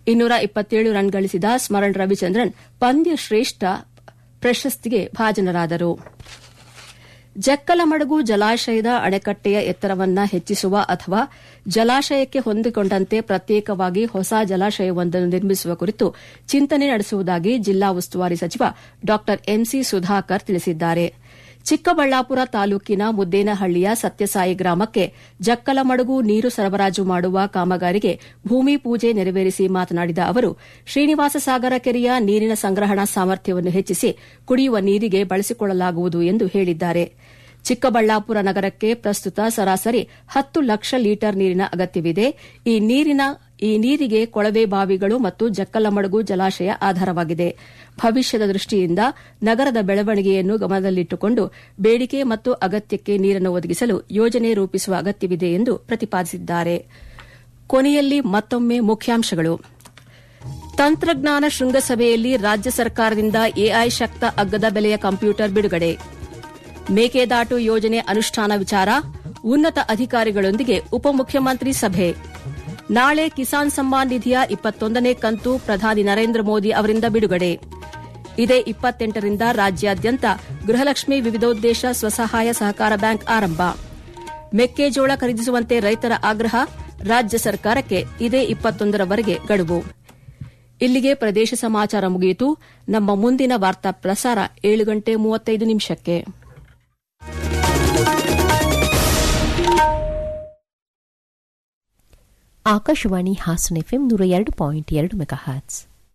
ಇನ್ನೂರ ಇಪ್ಪತ್ತೇಳು ರನ್ ಗಳಿಸಿದ ಸ್ಮರಣ್ ರವಿಚಂದ್ರನ್ ಪಂದ್ಯ ಶ್ರೇಷ್ಠ ಪ್ರಶಸ್ತಿಗೆ ಭಾಜನರಾದರು ಜಕ್ಕಲಮಡಗು ಜಲಾಶಯದ ಅಣೆಕಟ್ಟೆಯ ಎತ್ತರವನ್ನ ಹೆಚ್ಚಿಸುವ ಅಥವಾ ಜಲಾಶಯಕ್ಕೆ ಹೊಂದಿಕೊಂಡಂತೆ ಪ್ರತ್ಯೇಕವಾಗಿ ಹೊಸ ಜಲಾಶಯವೊಂದನ್ನು ನಿರ್ಮಿಸುವ ಕುರಿತು ಚಿಂತನೆ ನಡೆಸುವುದಾಗಿ ಜಿಲ್ಲಾ ಉಸ್ತುವಾರಿ ಸಚಿವ ಡಾ ಎಂಸಿ ಸುಧಾಕರ್ ತಿಳಿಸಿದ್ದಾರೆ ಚಿಕ್ಕಬಳ್ಳಾಪುರ ತಾಲೂಕಿನ ಮುದ್ದೇನಹಳ್ಳಿಯ ಸತ್ಯಸಾಯಿ ಗ್ರಾಮಕ್ಕೆ ಜಕ್ಕಲಮಡಗು ನೀರು ಸರಬರಾಜು ಮಾಡುವ ಕಾಮಗಾರಿಗೆ ಭೂಮಿ ಪೂಜೆ ನೆರವೇರಿಸಿ ಮಾತನಾಡಿದ ಅವರು ಶ್ರೀನಿವಾಸ ಸಾಗರ ಕೆರೆಯ ನೀರಿನ ಸಂಗ್ರಹಣಾ ಸಾಮರ್ಥ್ಯವನ್ನು ಹೆಚ್ಚಿಸಿ ಕುಡಿಯುವ ನೀರಿಗೆ ಬಳಸಿಕೊಳ್ಳಲಾಗುವುದು ಎಂದು ಹೇಳಿದ್ದಾರೆ ಚಿಕ್ಕಬಳ್ಳಾಪುರ ನಗರಕ್ಕೆ ಪ್ರಸ್ತುತ ಸರಾಸರಿ ಹತ್ತು ಲಕ್ಷ ಲೀಟರ್ ನೀರಿನ ಅಗತ್ಯವಿದೆ ಈ ನೀರಿನ ಈ ನೀರಿಗೆ ಕೊಳವೆ ಬಾವಿಗಳು ಮತ್ತು ಜಕ್ಕಲಮಡಗು ಜಲಾಶಯ ಆಧಾರವಾಗಿದೆ ಭವಿಷ್ಯದ ದೃಷ್ಟಿಯಿಂದ ನಗರದ ಬೆಳವಣಿಗೆಯನ್ನು ಗಮನದಲ್ಲಿಟ್ಟುಕೊಂಡು ಬೇಡಿಕೆ ಮತ್ತು ಅಗತ್ಯಕ್ಕೆ ನೀರನ್ನು ಒದಗಿಸಲು ಯೋಜನೆ ರೂಪಿಸುವ ಅಗತ್ಯವಿದೆ ಎಂದು ಪ್ರತಿಪಾದಿಸಿದ್ದಾರೆ ಕೊನೆಯಲ್ಲಿ ಮತ್ತೊಮ್ಮೆ ಮುಖ್ಯಾಂಶಗಳು ತಂತ್ರಜ್ಞಾನ ಶೃಂಗಸಭೆಯಲ್ಲಿ ರಾಜ್ಯ ಸರ್ಕಾರದಿಂದ ಎಐ ಶಕ್ತ ಅಗ್ಗದ ಬೆಲೆಯ ಕಂಪ್ಯೂಟರ್ ಬಿಡುಗಡೆ ಮೇಕೆದಾಟು ಯೋಜನೆ ಅನುಷ್ಠಾನ ವಿಚಾರ ಉನ್ನತ ಅಧಿಕಾರಿಗಳೊಂದಿಗೆ ಉಪಮುಖ್ಯಮಂತ್ರಿ ಸಭೆ ನಾಳೆ ಕಿಸಾನ್ ಸಮ್ಮಾನ್ ನಿಧಿಯ ಇಪ್ಪತ್ತೊಂದನೇ ಕಂತು ಪ್ರಧಾನಿ ನರೇಂದ್ರ ಮೋದಿ ಅವರಿಂದ ಬಿಡುಗಡೆ ಇದೇ ಇಪ್ಪತ್ತೆಂಟರಿಂದ ರಾಜ್ಯಾದ್ಯಂತ ಗೃಹಲಕ್ಷ್ಮಿ ವಿವಿಧೋದ್ದೇಶ ಸ್ವಸಹಾಯ ಸಹಕಾರ ಬ್ಯಾಂಕ್ ಆರಂಭ ಮೆಕ್ಕೆಜೋಳ ಖರೀದಿಸುವಂತೆ ರೈತರ ಆಗ್ರಹ ರಾಜ್ಯ ಸರ್ಕಾರಕ್ಕೆ ಇದೇ ಇಪ್ಪತ್ತೊಂದರವರೆಗೆ ಗಡುವು ಇಲ್ಲಿಗೆ ಪ್ರದೇಶ ಸಮಾಚಾರ ಮುಗಿಯಿತು ನಮ್ಮ ಮುಂದಿನ ವಾರ್ತಾ ಪ್ರಸಾರ ಏಳು ಗಂಟೆ ಮೂವತ್ತೈದು ನಿಮಿಷಕ್ಕೆ ಆಕಾಶವಾಣಿ ಹಾಸನ ಎಫ್ಎಂ ನೂರ ಎರಡು ಪಾಯಿಂಟ್ ಎರಡು ಮೆಗಾ ಹ್ಯಾಟ್ಸ್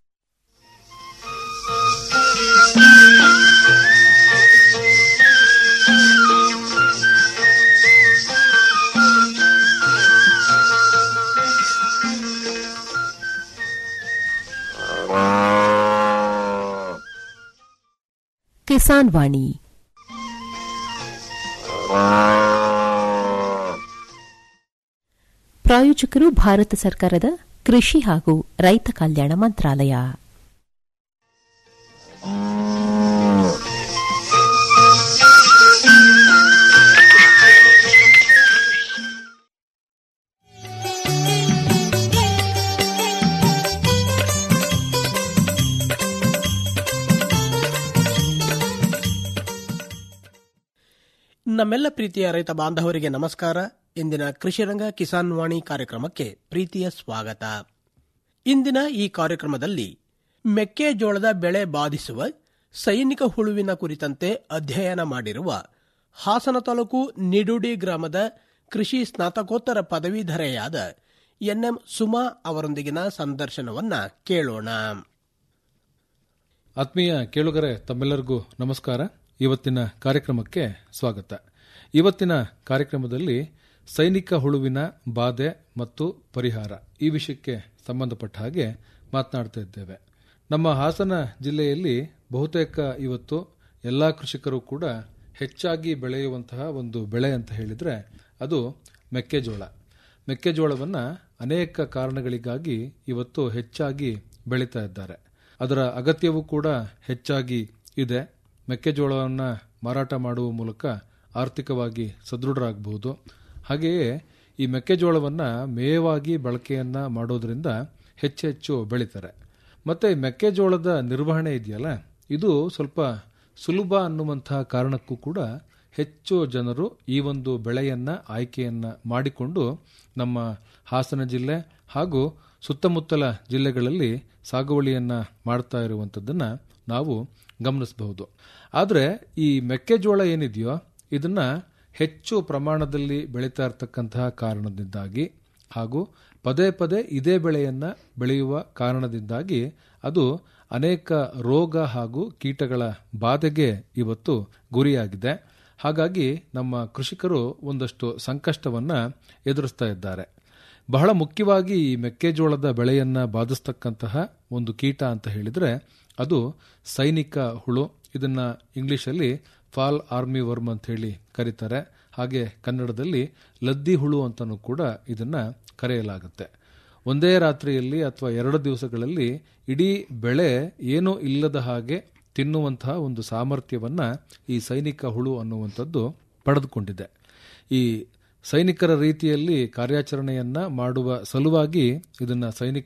ಕಿಸಾನ್ ವಾಣಿ ಪ್ರಾಯೋಜಕರು ಭಾರತ ಸರ್ಕಾರದ ಕೃಷಿ ಹಾಗೂ ರೈತ ಕಲ್ಯಾಣ ಮಂತ್ರಾಲಯ ನಮ್ಮೆಲ್ಲ ಪ್ರೀತಿಯ ರೈತ ಬಾಂಧವರಿಗೆ ನಮಸ್ಕಾರ ಇಂದಿನ ಕೃಷಿರಂಗ ಕಿಸಾನ್ ವಾಣಿ ಕಾರ್ಯಕ್ರಮಕ್ಕೆ ಪ್ರೀತಿಯ ಸ್ವಾಗತ ಇಂದಿನ ಈ ಕಾರ್ಯಕ್ರಮದಲ್ಲಿ ಮೆಕ್ಕೆಜೋಳದ ಬೆಳೆ ಬಾಧಿಸುವ ಸೈನಿಕ ಹುಳುವಿನ ಕುರಿತಂತೆ ಅಧ್ಯಯನ ಮಾಡಿರುವ ಹಾಸನ ತಾಲೂಕು ನಿಡುಡಿ ಗ್ರಾಮದ ಕೃಷಿ ಸ್ನಾತಕೋತ್ತರ ಪದವೀಧರೆಯಾದ ಎನ್ಎಂ ಸುಮಾ ಅವರೊಂದಿಗಿನ ಸಂದರ್ಶನವನ್ನ ಕೇಳೋಣ ಆತ್ಮೀಯ ಕೇಳುಗರೆ ತಮ್ಮೆಲ್ಲರಿಗೂ ನಮಸ್ಕಾರ ಇವತ್ತಿನ ಕಾರ್ಯಕ್ರಮಕ್ಕೆ ಸ್ವಾಗತ ಇವತ್ತಿನ ಕಾರ್ಯಕ್ರಮದಲ್ಲಿ ಸೈನಿಕ ಹುಳುವಿನ ಬಾಧೆ ಮತ್ತು ಪರಿಹಾರ ಈ ವಿಷಯಕ್ಕೆ ಸಂಬಂಧಪಟ್ಟ ಹಾಗೆ ಮಾತನಾಡ್ತಾ ಇದ್ದೇವೆ ನಮ್ಮ ಹಾಸನ ಜಿಲ್ಲೆಯಲ್ಲಿ ಬಹುತೇಕ ಇವತ್ತು ಎಲ್ಲ ಕೃಷಿಕರು ಕೂಡ ಹೆಚ್ಚಾಗಿ ಬೆಳೆಯುವಂತಹ ಒಂದು ಬೆಳೆ ಅಂತ ಹೇಳಿದ್ರೆ ಅದು ಮೆಕ್ಕೆಜೋಳ ಮೆಕ್ಕೆಜೋಳವನ್ನು ಅನೇಕ ಕಾರಣಗಳಿಗಾಗಿ ಇವತ್ತು ಹೆಚ್ಚಾಗಿ ಬೆಳೀತಾ ಇದ್ದಾರೆ ಅದರ ಅಗತ್ಯವೂ ಕೂಡ ಹೆಚ್ಚಾಗಿ ಇದೆ ಮೆಕ್ಕೆಜೋಳವನ್ನು ಮಾರಾಟ ಮಾಡುವ ಮೂಲಕ ಆರ್ಥಿಕವಾಗಿ ಸದೃಢರಾಗಬಹುದು ಹಾಗೆಯೇ ಈ ಮೆಕ್ಕೆಜೋಳವನ್ನು ಮೇವಾಗಿ ಬಳಕೆಯನ್ನ ಮಾಡೋದ್ರಿಂದ ಹೆಚ್ಚೆಚ್ಚು ಬೆಳೀತಾರೆ ಮತ್ತೆ ಈ ಮೆಕ್ಕೆಜೋಳದ ನಿರ್ವಹಣೆ ಇದೆಯಲ್ಲ ಇದು ಸ್ವಲ್ಪ ಸುಲಭ ಅನ್ನುವಂತಹ ಕಾರಣಕ್ಕೂ ಕೂಡ ಹೆಚ್ಚು ಜನರು ಈ ಒಂದು ಬೆಳೆಯನ್ನ ಆಯ್ಕೆಯನ್ನ ಮಾಡಿಕೊಂಡು ನಮ್ಮ ಹಾಸನ ಜಿಲ್ಲೆ ಹಾಗೂ ಸುತ್ತಮುತ್ತಲ ಜಿಲ್ಲೆಗಳಲ್ಲಿ ಸಾಗುವಳಿಯನ್ನ ಮಾಡ್ತಾ ಇರುವಂಥದ್ದನ್ನ ನಾವು ಗಮನಿಸಬಹುದು ಆದರೆ ಈ ಮೆಕ್ಕೆಜೋಳ ಏನಿದೆಯೋ ಇದನ್ನ ಹೆಚ್ಚು ಪ್ರಮಾಣದಲ್ಲಿ ಬೆಳೀತಾ ಇರತಕ್ಕಂತಹ ಕಾರಣದಿಂದಾಗಿ ಹಾಗೂ ಪದೇ ಪದೇ ಇದೇ ಬೆಳೆಯನ್ನ ಬೆಳೆಯುವ ಕಾರಣದಿಂದಾಗಿ ಅದು ಅನೇಕ ರೋಗ ಹಾಗೂ ಕೀಟಗಳ ಬಾಧೆಗೆ ಇವತ್ತು ಗುರಿಯಾಗಿದೆ ಹಾಗಾಗಿ ನಮ್ಮ ಕೃಷಿಕರು ಒಂದಷ್ಟು ಸಂಕಷ್ಟವನ್ನ ಎದುರಿಸ್ತಾ ಇದ್ದಾರೆ ಬಹಳ ಮುಖ್ಯವಾಗಿ ಈ ಮೆಕ್ಕೆಜೋಳದ ಬೆಳೆಯನ್ನ ಬಾಧಿಸ್ತಕ್ಕಂತಹ ಒಂದು ಕೀಟ ಅಂತ ಹೇಳಿದ್ರೆ ಅದು ಸೈನಿಕ ಹುಳು ಇದನ್ನ ಇಂಗ್ಲಿಷಲ್ಲಿ ಫಾಲ್ ಆರ್ಮಿ ವರ್ಮ್ ಅಂತ ಹೇಳಿ ಕರೀತಾರೆ ಹಾಗೆ ಕನ್ನಡದಲ್ಲಿ ಲದ್ದಿ ಹುಳು ಅಂತಲೂ ಕೂಡ ಇದನ್ನ ಕರೆಯಲಾಗುತ್ತೆ ಒಂದೇ ರಾತ್ರಿಯಲ್ಲಿ ಅಥವಾ ಎರಡು ದಿವಸಗಳಲ್ಲಿ ಇಡೀ ಬೆಳೆ ಏನೂ ಇಲ್ಲದ ಹಾಗೆ ತಿನ್ನುವಂತಹ ಒಂದು ಸಾಮರ್ಥ್ಯವನ್ನ ಈ ಸೈನಿಕ ಹುಳು ಅನ್ನುವಂಥದ್ದು ಪಡೆದುಕೊಂಡಿದೆ ಈ ಸೈನಿಕರ ರೀತಿಯಲ್ಲಿ ಕಾರ್ಯಾಚರಣೆಯನ್ನ ಮಾಡುವ ಸಲುವಾಗಿ ಇದನ್ನ ಸೈನಿಕ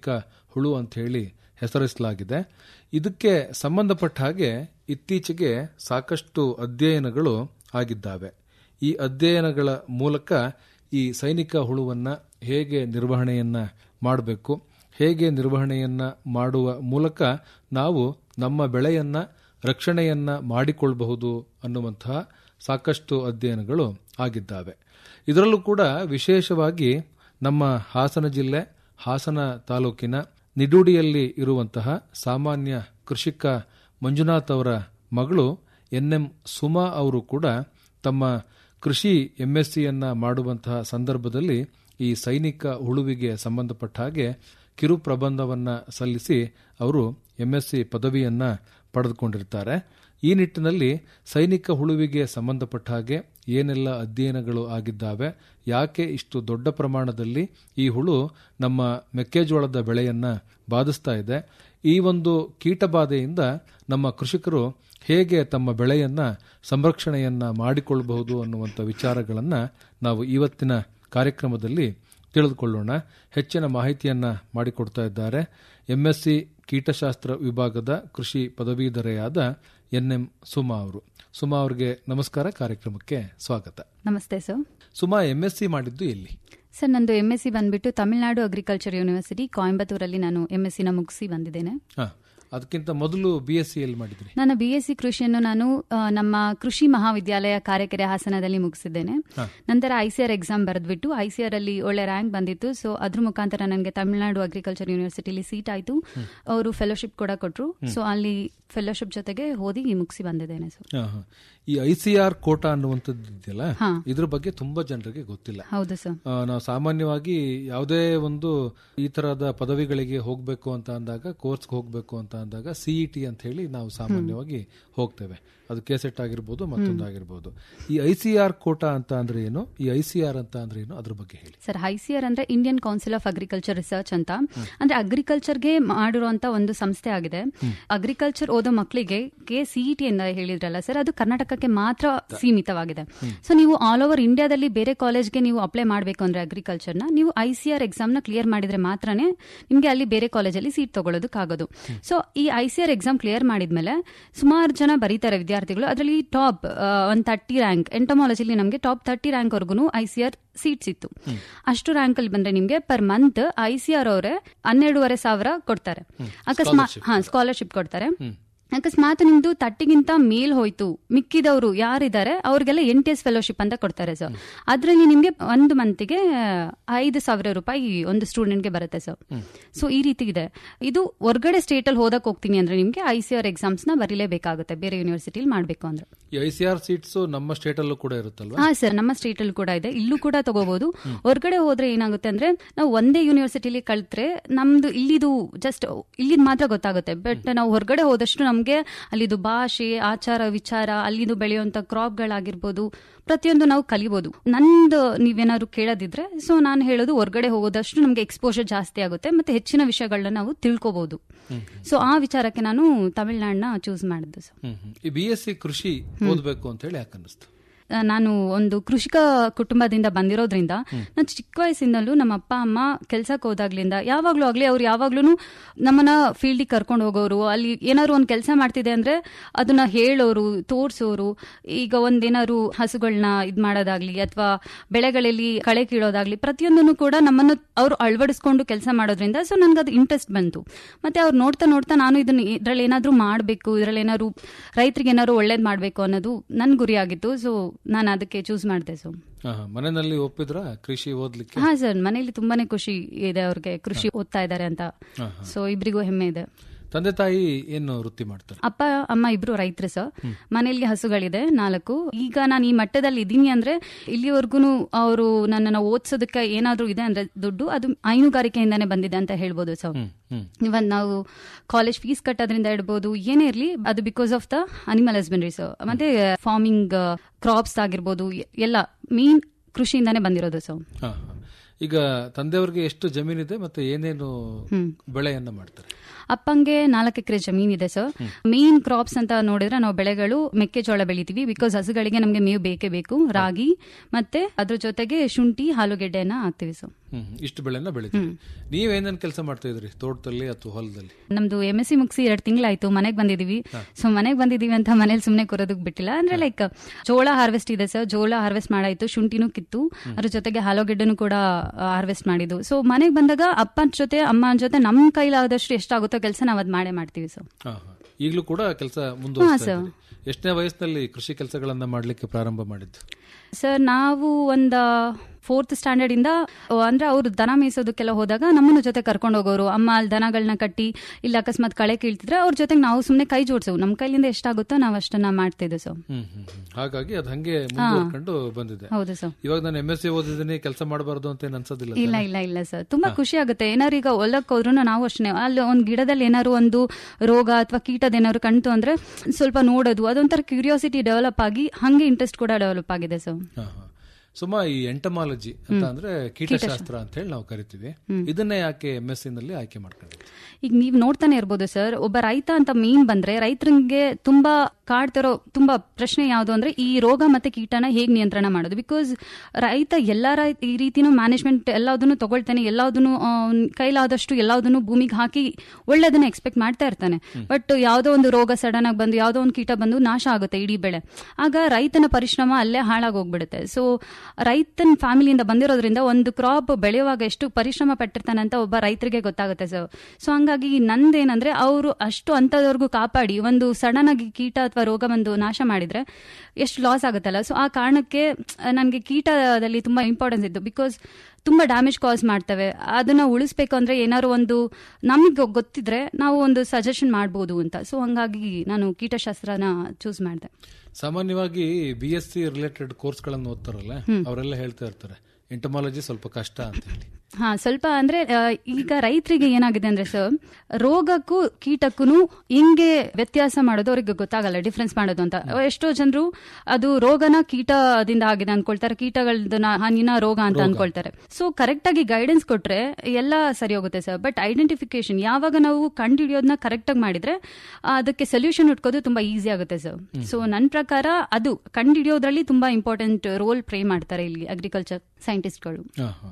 ಹುಳು ಅಂತ ಹೇಳಿ ಹೆಸರಿಸಲಾಗಿದೆ ಇದಕ್ಕೆ ಸಂಬಂಧಪಟ್ಟ ಹಾಗೆ ಇತ್ತೀಚೆಗೆ ಸಾಕಷ್ಟು ಅಧ್ಯಯನಗಳು ಆಗಿದ್ದಾವೆ ಈ ಅಧ್ಯಯನಗಳ ಮೂಲಕ ಈ ಸೈನಿಕ ಹುಳುವನ್ನ ಹೇಗೆ ನಿರ್ವಹಣೆಯನ್ನ ಮಾಡಬೇಕು ಹೇಗೆ ನಿರ್ವಹಣೆಯನ್ನ ಮಾಡುವ ಮೂಲಕ ನಾವು ನಮ್ಮ ಬೆಳೆಯನ್ನ ರಕ್ಷಣೆಯನ್ನ ಮಾಡಿಕೊಳ್ಳಬಹುದು ಅನ್ನುವಂತಹ ಸಾಕಷ್ಟು ಅಧ್ಯಯನಗಳು ಆಗಿದ್ದಾವೆ ಇದರಲ್ಲೂ ಕೂಡ ವಿಶೇಷವಾಗಿ ನಮ್ಮ ಹಾಸನ ಜಿಲ್ಲೆ ಹಾಸನ ತಾಲೂಕಿನ ನಿಡೂಡಿಯಲ್ಲಿ ಇರುವಂತಹ ಸಾಮಾನ್ಯ ಕೃಷಿಕ ಮಂಜುನಾಥ್ ಅವರ ಮಗಳು ಎನ್ ಎಂ ಸುಮಾ ಅವರು ಕೂಡ ತಮ್ಮ ಕೃಷಿ ಎಂಎಸ್ಸಿಯನ್ನ ಮಾಡುವಂತಹ ಸಂದರ್ಭದಲ್ಲಿ ಈ ಸೈನಿಕ ಹುಳುವಿಗೆ ಸಂಬಂಧಪಟ್ಟ ಹಾಗೆ ಕಿರು ಪ್ರಬಂಧವನ್ನ ಸಲ್ಲಿಸಿ ಅವರು ಎಂಎಸ್ಸಿ ಪದವಿಯನ್ನ ಪಡೆದುಕೊಂಡಿರ್ತಾರೆ ಈ ನಿಟ್ಟಿನಲ್ಲಿ ಸೈನಿಕ ಹುಳುವಿಗೆ ಸಂಬಂಧಪಟ್ಟ ಹಾಗೆ ಏನೆಲ್ಲ ಅಧ್ಯಯನಗಳು ಆಗಿದ್ದಾವೆ ಯಾಕೆ ಇಷ್ಟು ದೊಡ್ಡ ಪ್ರಮಾಣದಲ್ಲಿ ಈ ಹುಳು ನಮ್ಮ ಮೆಕ್ಕೆಜೋಳದ ಬೆಳೆಯನ್ನ ಬಾಧಿಸ್ತಾ ಇದೆ ಈ ಒಂದು ಕೀಟಬಾಧೆಯಿಂದ ನಮ್ಮ ಕೃಷಿಕರು ಹೇಗೆ ತಮ್ಮ ಬೆಳೆಯನ್ನ ಸಂರಕ್ಷಣೆಯನ್ನ ಮಾಡಿಕೊಳ್ಳಬಹುದು ಅನ್ನುವಂಥ ವಿಚಾರಗಳನ್ನ ನಾವು ಇವತ್ತಿನ ಕಾರ್ಯಕ್ರಮದಲ್ಲಿ ತಿಳಿದುಕೊಳ್ಳೋಣ ಹೆಚ್ಚಿನ ಮಾಹಿತಿಯನ್ನ ಮಾಡಿಕೊಡ್ತಾ ಇದ್ದಾರೆ ಎಂಎಸ್ಸಿ ಕೀಟಶಾಸ್ತ್ರ ವಿಭಾಗದ ಕೃಷಿ ಪದವೀಧರೆಯಾದ ಎನ್ ಎಂ ಸುಮಾ ಅವರು ಸುಮಾ ಅವರಿಗೆ ನಮಸ್ಕಾರ ಕಾರ್ಯಕ್ರಮಕ್ಕೆ ಸ್ವಾಗತ ನಮಸ್ತೆ ಸರ್ ಸುಮಾ ಎಂಎಸ್ಸಿ ಮಾಡಿದ್ದು ಎಲ್ಲಿ ಸರ್ ನಂದು ಎಂ ಎಸ್ ಸಿ ಬಂದ್ಬಿಟ್ಟು ತಮಿಳುನಾಡು ಅಗ್ರಿಕಲ್ಚರ್ ಯೂನಿವರ್ಸಿಟಿ ಕೊಯಂಬತ್ತೂರಲ್ಲಿ ನಾನು ಎಂ ಎಸ್ ಸಿನ ಮುಗಿಸಿ ಬಂದಿದ್ದೇನೆ ಹಾ ಅದಕ್ಕಿಂತ ಮೊದಲು ಬಿ ಎಸ್ ಸಿ ಎಲ್ಲಿ ಮಾಡಿದ್ರಿ ನನ್ನ ಬಿ ಎಸ್ ಸಿ ಕೃಷಿಯನ್ನು ನಾನು ಆ, ನಮ್ಮ ಕೃಷಿ ಮಹಾವಿದ್ಯಾಲಯ ಕಾರೆಕೆರೆ ಹಾಸನದಲ್ಲಿ ಮುಗಿಸಿದ್ದೇನೆ ನಂತರ ಐ ಸಿ ಆರ್ ಎಕ್ಸಾಮ್ ಬರೆದ್ಬಿಟ್ಟು ಐ ಸಿ ಆರ್ ಅಲ್ಲಿ ಒಳ್ಳೆ ರ್ಯಾಂಕ್ ಬಂದಿತ್ತು ಸೊ ಅದ್ರ ಮುಖಾಂತರ ನನಗೆ ತಮಿಳುನಾಡು ಅಗ್ರಿಕಲ್ಚರ್ ಯೂನಿವರ್ಸಿಟಿಲಿ ಸೀಟ್ ಆಯಿತು ಅವರು ಫೆಲೋಶಿಪ್ ಕೂಡ ಕೊಟ್ಟರು ಸೊ ಅಲ್ಲಿ ಫೆಲೋಶಿಪ್ ಜೊತೆಗೆ ಓದಿ ಮುಗಿಸಿ ಬಂದಿದ್ದೇನೆ ಸರ್ ಹಾ, ಹಾ. ಈ ಐ ಸಿ ಆರ್ ಕೋಟಾ ಅನ್ನುವಂಥದ್ದು ಇದೆಯಲ್ಲ ಹಾ. ಇದ್ರ ಬಗ್ಗೆ ತುಂಬಾ ಜನರಿಗೆ ಗೊತ್ತಿಲ್ಲ ಹೌದು ಸರ್ ಆ, ನಾವು ಸಾಮಾನ್ಯವಾಗಿ ಯಾವುದೇ ಒಂದು ಈ ತರಹದ ಪದವಿಗಳಿಗೆ ಹೋಗಬೇಕು ಅಂತ ಅಂದಾಗ ಕೋರ್ಸ್ಗೆ ಹೋಗಬೇಕು ಅಂತ ಅಂದಾಗ ಸಿಇಟಿ ಅಂತ ಹೇಳಿ ನಾವು ಸಾಮಾನ್ಯವಾಗಿ ಹೋಗ್ತೇವೆ ಅದು ಕೆಸೆಟ್ ಆಗಿರ್ಬೋದು ಮತ್ತೊಂದು ಆಗಿರ್ಬೋದು ಈ ಐ ಸಿ ಆರ್ ಕೋಟಾ ಅಂತ ಅಂದ್ರೆ ಏನು ಈ ಐ ಸಿ ಆರ್ ಅಂತ ಅಂದ್ರೆ ಏನು ಅದ್ರ ಬಗ್ಗೆ ಹೇಳಿ ಸರ್ ಐಸಿಆರ್ ಅಂದ್ರೆ Indian council of agriculture research ಅಂತ ಅಂದ್ರೆ ಅಗ್ರಿಕಲ್ಚರ್ಗೆ ಮಾಡಿರುವಂತ ಒಂದು ಸಂಸ್ಥೆ ಆಗಿದೆ ಅಗ್ರಿಕಲ್ಚರ್ ಓದೋ ಮಕ್ಕಳಿಗೆ ಕೆ ಸಿಇಟಿ ಅಂತ ಹೇಳಿದ್ರಲ್ಲ ಸರ್ ಅದು ಕರ್ನಾಟಕಕ್ಕೆ ಮಾತ್ರ ಸೀಮಿತವಾಗಿದೆ ಸೊ ನೀವು ಆಲ್ ಓವರ್ ಇಂಡಿಯಾದಲ್ಲಿ ಬೇರೆ ಕಾಲೇಜ್ಗೆ ನೀವು ಅಪ್ಲೈ ಮಾಡಬೇಕು ಅಂದ್ರೆ ಅಗ್ರಿಕಲ್ಚರ್ನ ನೀವು ಐ ಸಿ ಆರ್ ಎಕ್ಸಾಮ್ ನ ಕ್ಲಿಯರ್ ಮಾಡಿದ್ರೆ ಮಾತ್ರನೇ ನಿಮ್ಗೆ ಅಲ್ಲಿ ಬೇರೆ ಕಾಲೇಜಲ್ಲಿ ಸೀಟ್ ತಗೊಳ್ಳೋದಕ್ಕಾಗೋದು ಸೊ ಈ I C R exam clear ಮಾಡಿದ್ಮೇಲೆ ಸುಮಾರು ಜನ ಬರೀತಾರೆ ವಿದ್ಯಾರ್ಥಿಗಳು ಅದರಲ್ಲಿ ಟಾಪ್ ಒಂದು ತರ್ಟಿ ರ್ಯಾಂಕ್ ಎಂಟಮಾಲಜಿಲಿ ನಮಗೆ ಟಾಪ್ ತರ್ಟಿ ರ್ಯಾಂಕ್ ವರ್ಗು ಐ ಸಿ ಆರ್ ಸೀಟ್ಸ್ ಇತ್ತು ಅಷ್ಟು ರ್ಯಾಂಕ್ ಅಲ್ಲಿ ಬಂದ್ರೆ ನಿಮ್ಗೆ per month I C R ಅವರೇ ಹನ್ನೆರಡೂವರೆ ಸಾವಿರ ಕೊಡ್ತಾರೆ ಅಕಸ್ಮಾತ್ ಹಾ ಸ್ಕಾಲರ್ಶಿಪ್ ಕೊಡ್ತಾರೆ ಅಕಸ್ಮಾತ್ ನಿಮ್ದು ತಟ್ಟಿಗಿಂತ ಮೇಲ್ ಹೋಯ್ತು ಮಿಕ್ಕಿದವರು ಯಾರಿದ್ದಾರೆ ಅವ್ರಿಗೆಲ್ಲ ಎನ್ ಟಿ ಎಸ್ ಫೆಲೋಶಿಪ್ ಅಂತ ಕೊಡ್ತಾರೆ ಸರ್ ಅದರಲ್ಲಿ ನಿಮ್ಗೆ ಒಂದು ಮಂತಿಗೆ ಐದು ಸಾವಿರ ರೂಪಾಯಿ ಒಂದು ಸ್ಟೂಡೆಂಟ್ಗೆ ಬರುತ್ತೆ ಸರ್ ಸೊ ಈ ರೀತಿ ಇದೆ ಇದು ಹೊರಗಡೆ ಸ್ಟೇಟ್ ಅಲ್ಲಿ ಓದಕ್ ಹೋಗ್ತೀನಿ ಅಂದ್ರೆ ನಿಮ್ಗೆ ಐ ಸಿ ಆರ್ ಎಕ್ಸಾಮ್ಸ್ ನ ಬರೀಲೇಬೇಕಾಗುತ್ತೆ ಬೇರೆ ಯೂನಿವರ್ಸಿಟಿಲಿ ಮಾಡ್ಬೇಕು ಅಂದ್ರೆ ಈ ಐ ಸಿ ಆರ್ ಸೀಟ್ಸ್ ನಮ್ಮ ಸ್ಟೇಟ್ ಅಲ್ಲೂ ಕೂಡ ಇರುತ್ತಲ್ವಾ ಹಾ ಸರ್ ನಮ್ಮ ಸ್ಟೇಟ್ ಅಲ್ಲಿ ಕೂಡ ಇದೆ ಇಲ್ಲೂ ಕೂಡ ತಗೋಬಹುದು ಹೊರಗಡೆ ಹೋದ್ರೆ ಏನಾಗುತ್ತೆ ಅಂದ್ರೆ ನಾವು ಒಂದೇ ಯೂನಿವರ್ಸಿಟಿಲಿ ಕಲ್ತ್ರೆ ನಮ್ದು ಇಲ್ಲಿದು ಜಸ್ಟ್ ಇಲ್ಲಿದ್ ಮಾತ್ರ ಗೊತ್ತಾಗುತ್ತೆ ಬಟ್ ನಾವು ಹೊರಗಡೆ ಹೋದಷ್ಟು ನಮ್ಗೆ ಅಲ್ಲಿದು ಭಾಷೆ ಆಚಾರ ವಿಚಾರ ಅಲ್ಲಿದು ಬೆಳೆಯುವಂತ ಕ್ರಾಪ್ಗಳಾಗಿರ್ಬೋದು ಪ್ರತಿಯೊಂದು ನಾವು ಕಲಿಬಹುದು ನಂದು ನೀವೇನಾದ್ರು ಕೇಳದಿದ್ರೆ ಸೊ ನಾನು ಹೇಳೋದು ಹೊರಗಡೆ ಹೋಗೋದಷ್ಟು ನಮ್ಗೆ ಎಕ್ಸ್ಪೋಜರ್ ಜಾಸ್ತಿ ಆಗುತ್ತೆ ಮತ್ತೆ ಹೆಚ್ಚಿನ ವಿಷಯಗಳನ್ನ ನಾವು ತಿಳ್ಕೋಬಹುದು ಸೊ ಆ ವಿಚಾರಕ್ಕೆ ನಾನು ತಮಿಳ್ನಾಡನ್ನ ಚೂಸ್ ಮಾಡಿದ್ದು ಸರ್ ಹ್ಮ್ ಹ್ಮ್. ಈ ಬಿ ಎಸ್ ಸಿ ಕೃಷಿ ಓದಬೇಕು ಅಂತ ಹೇಳಿ ಯಾಕೆ ಅನ್ನಿಸ್ತು ಆ, ನಾನು ಒಂದು ಕೃಷಿಕ ಕುಟುಂಬದಿಂದ ಬಂದಿರೋದ್ರಿಂದ ನಾನು ಚಿಕ್ಕ ವಯಸ್ಸಿಂದಲೂ ನಮ್ಮ ಅಪ್ಪ ಅಮ್ಮ ಕೆಲ್ಸಕ್ಕೆ ಹೋದಾಗ್ಲಿಂದ ಯಾವಾಗ್ಲೂ ಆಗ್ಲಿ ಅವ್ರು ಯಾವಾಗ್ಲೂ ನಮ್ಮನ್ನ ಫೀಲ್ಡಿಗೆ ಕರ್ಕೊಂಡು ಹೋಗೋರು ಅಲ್ಲಿ ಏನಾದ್ರು ಒಂದು ಕೆಲಸ ಮಾಡ್ತಿದೆ ಅಂದ್ರೆ ಅದನ್ನ ಹೇಳೋರು ತೋರ್ಸೋರು ಈಗ ಒಂದೇನಾದ್ರು ಹಸುಗಳನ್ನ ಇದ್ ಮಾಡೋದಾಗ್ಲಿ ಅಥವಾ ಬೆಳೆಗಳಲ್ಲಿ ಕಳೆ ಕೀಳೋದಾಗ್ಲಿ ಪ್ರತಿಯೊಂದನ್ನು ಕೂಡ ನಮ್ಮನ್ನು ಅವ್ರು ಅಳವಡಿಸ್ಕೊಂಡು ಕೆಲಸ ಮಾಡೋದ್ರಿಂದ ಸೊ ನನ್ಗೆ ಅದು ಇಂಟ್ರೆಸ್ಟ್ ಬಂತು ಮತ್ತೆ ಅವ್ರು ನೋಡ್ತಾ ನೋಡ್ತಾ ನಾನು ಇದನ್ನ ಇದ್ರಲ್ಲಿ ಏನಾದ್ರೂ ಮಾಡಬೇಕು ಇದ್ರಲ್ಲಿ ಏನಾದ್ರು ರೈತರಿಗೆ ಏನಾದ್ರು ಒಳ್ಳೇದ್ ಮಾಡ್ಬೇಕು ಅನ್ನೋದು ನನ್ ಗುರಿ ಆಗಿತ್ತು ಸೊ ನಾನು ಅದಕ್ಕೆ ಚೂಸ್ ಮಾಡಿದೆ ಸೊ ಹಾ, ಹಾ. ಮನೆಯಲ್ಲಿ ಒಪ್ಪಿದ್ರ ಕೃಷಿ ಓದ್ಲಿಕ್ಕೆ ಹಾ ಸರ್ ಮನೇಲಿ ತುಂಬಾನೇ ಖುಷಿ ಇದೆ ಅವ್ರಿಗೆ ಕೃಷಿ ಓದ್ತಾ ಇದ್ದಾರೆ ಅಂತ ಸೊ ಇಬ್ರಿಗೂ ಹೆಮ್ಮೆ ಇದೆ ತಂದೆ ತಾಯಿ ಏನು ವೃತ್ತಿ ಮಾಡ್ತಾರೆ ಅಪ್ಪ ಅಮ್ಮ ಇಬ್ರು ರೈತರು ಸರ್ ಮನೆಯಲ್ಲಿ ಹಸುಗಳಿದೆ ನಾಲ್ಕು ಈಗ ನಾನು ಈ ಮಟ್ಟದಲ್ಲಿ ಇದ್ದೀನಿ ಅಂದ್ರೆ ಇಲ್ಲಿವರೆಗೂ ಅವರು ನನ್ನನ್ನು ಓದಿಸೋದಕ್ಕೆ ಏನಾದ್ರೂ ಇದೆ ಅಂದ್ರೆ ದುಡ್ಡು ಅದು ಹೈನುಗಾರಿಕೆಯಿಂದಾನೇ ಬಂದಿದೆ ಅಂತ ಹೇಳ್ಬೋದು ಸರ್ ಹ್ಮ್ ಹ್ಮ್ ಇವನ್ ನಾವು ಕಾಲೇಜ್ ಫೀಸ್ ಕಟ್ಟೋದ್ರಿಂದ ಇಡ್ಬೋದು ಏನೇ ಇರಲಿ ಅದು because of the animal husbandry sir ಮತ್ತೆ ಫಾರ್ಮಿಂಗ್ ಕ್ರಾಪ್ಸ್ ಆಗಿರ್ಬೋದು ಎಲ್ಲ ಮೀನ್ ಕೃಷಿಯಿಂದಾನೇ ಬಂದಿರೋದು ಸರ್ ಹಾ, ಹಾ. ಈಗ ತಂದೆಯವ್ರಿಗೆ ಎಷ್ಟು ಜಮೀನಿದೆ ಮತ್ತೆ ಏನೇನು ಬೆಳೆಯನ್ನ ಮಾಡ್ತಾರೆ ಅಪ್ಪಂಗೆ ನಾಲ್ಕು ಎಕರೆ ಜಮೀನ್ ಇದೆ ಸರ್ ಮೇನ್ ಕ್ರಾಪ್ಸ್ ಅಂತ ನೋಡಿದ್ರೆ ನಾವು ಬೆಳೆಗಳು ಮೆಕ್ಕೆಜೋಳ ಬೆಳಿತೀವಿ ಬಿಕಾಸ್ ಹಸುಗಳಿಗೆ ನಮಗೆ ಮೇವು ಬೇಕೇ ಬೇಕು ರಾಗಿ ಮತ್ತೆ ಅದ್ರ ಜೊತೆಗೆ ಶುಂಠಿ ಆಲೂಗೆಡ್ಡೆನ ಹಾಕ್ತಿವಿ ಸರ್ ಹ್ಮ್ ಹ್ಮ್. ಇಷ್ಟು ಬೆಳೆನ ಬೆಳಿತೀರಿ ನೀವೇನೇನ್ ಕೆಲಸ ಮಾಡ್ತಾ ಇದ್ರಿ ತೋಟದಲ್ಲಿ ಅಥವಾ ಹೊಲದಲ್ಲಿ ನಮ್ದು ಎಂ ಎಸ್ ಸಿ ಮುಗಿಸಿ ಎರಡು ತಿಂಗಳಾಯ್ತು ಮನೆಗೆ ಬಂದಿದೀವಿ ಸೊ ಮನೆಗೆ ಬಂದಿದೀವಿ ಅಂತ ಮನೇಲಿ ಸುಮ್ಮನೆ ಕೂರೋದಕ್ಕೆ ಬಿಟ್ಟಿಲ್ಲ ಅಂದ್ರೆ ಲೈಕ್ ಜೋಳ ಹಾರ್ವೆಸ್ಟ್ ಇದೆ ಸರ್ ಜೋಳ ಹಾರ್ವೆಸ್ಟ್ ಮಾಡಾಯ್ತು ಶುಂಠಿನೂ ಕಿತ್ತು ಅದ್ರ ಜೊತೆಗೆ ಆಲೂಗೆಡ್ಡೆನೂ ಕೂಡ ಹಾರ್ವೆಸ್ಟ್ ಮಾಡಿದ್ದು ಸೊ ಮನೆಗೆ ಬಂದಾಗ ಅಪ್ಪನ ಜೊತೆ ಅಮ್ಮನ ಜೊತೆ ನಮ್ಮ ಕೈಲಾದಷ್ಟು ಎಷ್ಟಾಗುತ್ತೋ ಕೆಲಸ ನಾವು ಅದ್ ಮಾಡೇ ಮಾಡ್ತೀವಿ ಸರ್ ಹಾ, ಹಾ. ಈಗ್ಲೂ ಕೂಡ ಕೆಲಸ ಮುಂದುವರಿಸ್ತಾ ಇದ್ದೀರಿ. ಎಷ್ಟನೇ ವಯಸ್ಸಿನಲ್ಲಿ ಕೃಷಿ ಕೆಲಸಗಳನ್ನ ಮಾಡ್ಲಿಕ್ಕೆ ಪ್ರಾರಂಭ ಮಾಡಿದ್ದು ಸರ್ ನಾವು ಒಂದ ಫೋರ್ತ್ ಸ್ಟ್ಯಾಂಡರ್ಡ್ ಇಂದ ಆ, ಅಂದ್ರೆ ಅವ್ರು ದನ ಮೇಯಿಸೋದಕ್ಕೆಲ್ಲ ಹೋದಾಗ ನಮ್ಮನ್ನ ಜೊತೆ ಕರ್ಕೊಂಡು ಹೋಗೋರು ಅಮ್ಮ ಅಲ್ಲಿ ದನಗಳನ್ನ ಕಟ್ಟಿ ಇಲ್ಲ ಅಕಸ್ಮಾತ್ ಕಳೆ ಕೀಳ್ತಿದ್ರೆ ಅವ್ರ ಜೊತೆಗೆ ನಾವು ಸುಮ್ಮನೆ ಕೈ ಜೋಡಿಸವು ನಮ್ಮ ಕೈಲಿಂದ ಎಷ್ಟಾಗುತ್ತೋ ನಾವು ಅಷ್ಟನ್ನ ಮಾಡ್ತಿದ್ದೆ ಸರ್ ಹ್ಮ್ ಹ್ಮ್ ಹ್ಮ್. ಹಾಗಾಗಿ ಅದು ಹಂಗೆ ಮುಂದುವರ್ಕೊಂಡು ಬಂದಿದೆ ಹೌದು ಸರ್ ಇವಾಗ ನಾನು ಎಂ ಎಸ್ ಸಿ ಓದಿದ್ದೀನಿ ಕೆಲಸ ಮಾಡಬಾರ್ದು ಅಂತ ಏನ್ ಅನ್ಸೋದಿಲ್ಲ ಇಲ್ಲ ಇಲ್ಲ ಇಲ್ಲ ಸರ್ ತುಂಬಾ ಖುಷಿ ಆಗುತ್ತೆ ಏನಾರು ಈಗ ಹೊಲಕ್ಕೆ ಹೋದ್ರು ನಾವು ಅಷ್ಟೇ ಅಲ್ಲಿ ಒಂದು ಗಿಡದಲ್ಲಿ ಏನಾದ್ರು ಒಂದು ರೋಗ ಅಥವಾ ಕೀಟದ ಏನಾದ್ರು ಕಣ್ತು ಅಂದ್ರೆ ಸ್ವಲ್ಪ ನೋಡೋದು ಅದೊಂಥರ ಕ್ಯೂರಿಯಾಸಿಟಿ ಡೆವಲಪ್ ಆಗಿ ಹಂಗೆ ಇಂಟ್ರೆಸ್ಟ್ ಕೂಡ ಡೆವಲಪ್ ಆಗಿದೆ ಸರ್ ಹಾ, ಹಾ. ಸುಮಾ ಈ ಎಂಟಮಾಲಜಿ ಅಂತ ಅಂದ್ರೆ ಕೀಟಶಾಸ್ತ್ರ ಅಂತ ಹೇಳಿ ನಾವು ಕರಿತೀವಿ ಇದನ್ನೇ ಯಾಕೆ ಎಂ ಎಸ್ ಸಿ ನಲ್ಲಿ ಆಯ್ಕೆ ಮಾಡ್ಕೊಂಡಿದ್ವಿ ಈಗ ನೀವು ನೋಡ್ತಾನೆ ಇರ್ಬೋದು ಸರ್ ಒಬ್ಬ ರೈತ ಅಂತ ಮೀನ್ ಬಂದ್ರೆ ರೈತರಿಗೆ ತುಂಬಾ ಕಾಡ್ತಿರೋ ತುಂಬಾ ಪ್ರಶ್ನೆ ಯಾವುದು ಅಂದ್ರೆ ಈ ರೋಗ ಮತ್ತೆ ಕೀಟನ ಹೇಗ್ ನಿಯಂತ್ರಣ ಮಾಡೋದು ಬಿಕಾಸ್ ರೈತ ಎಲ್ಲಾ ರೈ- ಈ ರೀತಿನೂ ಮ್ಯಾನೇಜ್ಮೆಂಟ್ ಎಲ್ಲದನ್ನು ತಗೊಳ್ತಾನೆ ಎಲ್ಲದನ್ನು ಕೈಲಾದಷ್ಟು ಎಲ್ಲದನ್ನು ಭೂಮಿಗೆ ಹಾಕಿ ಒಳ್ಳೆದನ್ನ ಎಕ್ಸ್ಪೆಕ್ಟ್ ಮಾಡ್ತಾ ಇರ್ತಾನೆ ಬಟ್ ಯಾವುದೋ ಒಂದು ರೋಗ ಸಡನ್ ಆಗಿ ಬಂದು ಯಾವುದೋ ಒಂದು ಕೀಟ ಬಂದು ನಾಶ ಆಗುತ್ತೆ ಇಡೀ ಬೆಳೆ ಆಗ ರೈತನ ಪರಿಶ್ರಮ ಅಲ್ಲೇ ಹಾಳಾಗೋಗ್ಬಿಡುತ್ತೆ ಸೊ ರೈತನ ಫ್ಯಾಮಿಲಿಯಿಂದ ಬಂದಿರೋದ್ರಿಂದ ಒಂದು ಕ್ರಾಪ್ ಬೆಳೆಯುವಾಗ ಎಷ್ಟು ಪರಿಶ್ರಮ ಪಟ್ಟಿರ್ತಾನೆ ಅಂತ ಒಬ್ಬ ರೈತರಿಗೆ ಗೊತ್ತಾಗುತ್ತೆ ಸರ್ ಸೊ ಹಂಗಾಗಿ ನಂದೇನಂದ್ರೆ ಅವರು ಅಷ್ಟು ಅಂತದವರೆಗೂ ಕಾಪಾಡಿ ಒಂದು ಸಡನ್ ಆಗಿ ಕೀಟ ಅಥವಾ ರೋಗ ಬಂದು ನಾಶ ಮಾಡಿದ್ರೆ ಎಷ್ಟು ಲಾಸ್ ಆಗುತ್ತಲ್ಲ ಸೊ ಆ ಕಾರಣಕ್ಕೆ ನನಗೆ ಕೀಟದಲ್ಲಿ ತುಂಬಾ ಇಂಪಾರ್ಟೆನ್ಸ್ ಇತ್ತು ಬಿಕಾಸ್ ತುಂಬಾ ಡ್ಯಾಮೇಜ್ ಕಾಸ್ ಮಾಡ್ತವೆ ಅದನ್ನ ಉಳಿಸ್ಬೇಕು ಅಂದ್ರೆ ಏನಾದ್ರು ಒಂದು ನಮಗೆ ಗೊತ್ತಿದ್ರೆ ನಾವು ಒಂದು ಸಜೆಷನ್ ಮಾಡ್ಬೋದು ಅಂತ ಸೊ ಹಂಗಾಗಿ ನಾನು ಕೀಟಶಾಸ್ತ್ರನ ಚೂಸ್ ಮಾಡಿದೆ ಸಾಮಾನ್ಯವಾಗಿ ಬಿ ಎಸ್ ಸಿ ರಿಲೇಟೆಡ್ ಕೋರ್ಸ್ಗಳನ್ನು ಓದ್ತಾರಲ್ಲ ಅವರೆಲ್ಲ ಹೇಳ್ತಾ ಇರ್ತಾರೆ ಎಂಟಮಾಲಜಿ ಸ್ವಲ್ಪ ಕಷ್ಟ ಅಂತ ಹೇಳಿ ಹಾ ಸ್ವಲ್ಪ ಅಂದ್ರೆ ಆ, ಈಗ ರೈತರಿಗೆ ಏನಾಗಿದೆ ಅಂದ್ರೆ ಸರ್ ರೋಗಕ್ಕೂ ಕೀಟಕ್ಕೂ ಹಿಂಗೆ ವ್ಯತ್ಯಾಸ ಮಾಡೋದು ಅವ್ರಿಗೆ ಗೊತ್ತಾಗಲ್ಲ ಡಿಫ್ರೆನ್ಸ್ ಮಾಡೋದು ಅಂತ ಎಷ್ಟೋ ಜನರು ಅದು ರೋಗನ ಕೀಟದಿಂದ ಆಗಿದೆ ಅನ್ಕೊಳ್ತಾರೆ ಕೀಟಗಳದ ಹಾನಿನ ರೋಗ ಅಂತ ಅನ್ಕೊಳ್ತಾರೆ ಸೊ ಕರೆಕ್ಟ್ ಆಗಿ ಗೈಡೆನ್ಸ್ ಕೊಟ್ರೆ ಎಲ್ಲ ಸರಿ ಹೋಗುತ್ತೆ ಸರ್ ಬಟ್ ಐಡೆಂಟಿಫಿಕೇಶನ್ ಯಾವಾಗ ನಾವು ಕಂಡು ಹಿಡಿಯೋದನ್ನ ಕರೆಕ್ಟ್ ಆಗಿ ಮಾಡಿದ್ರೆ ಆ, ಅದಕ್ಕೆ ಸೊಲ್ಯೂಷನ್ ಹುಡ್ಕೋದು ತುಂಬಾ ಈಸಿ ಆಗುತ್ತೆ ಸರ್ ಸೊ ನನ್ನ ಪ್ರಕಾರ ಅದು ಕಂಡು ಹಿಡಿಯೋದ್ರಲ್ಲಿ ತುಂಬಾ ಇಂಪಾರ್ಟೆಂಟ್ ರೋಲ್ ಪ್ಲೇ ಮಾಡ್ತಾರೆ ಇಲ್ಲಿ ಅಗ್ರಿಕಲ್ಚರ್ ಸೈಂಟಿಸ್ಟ್ಗಳು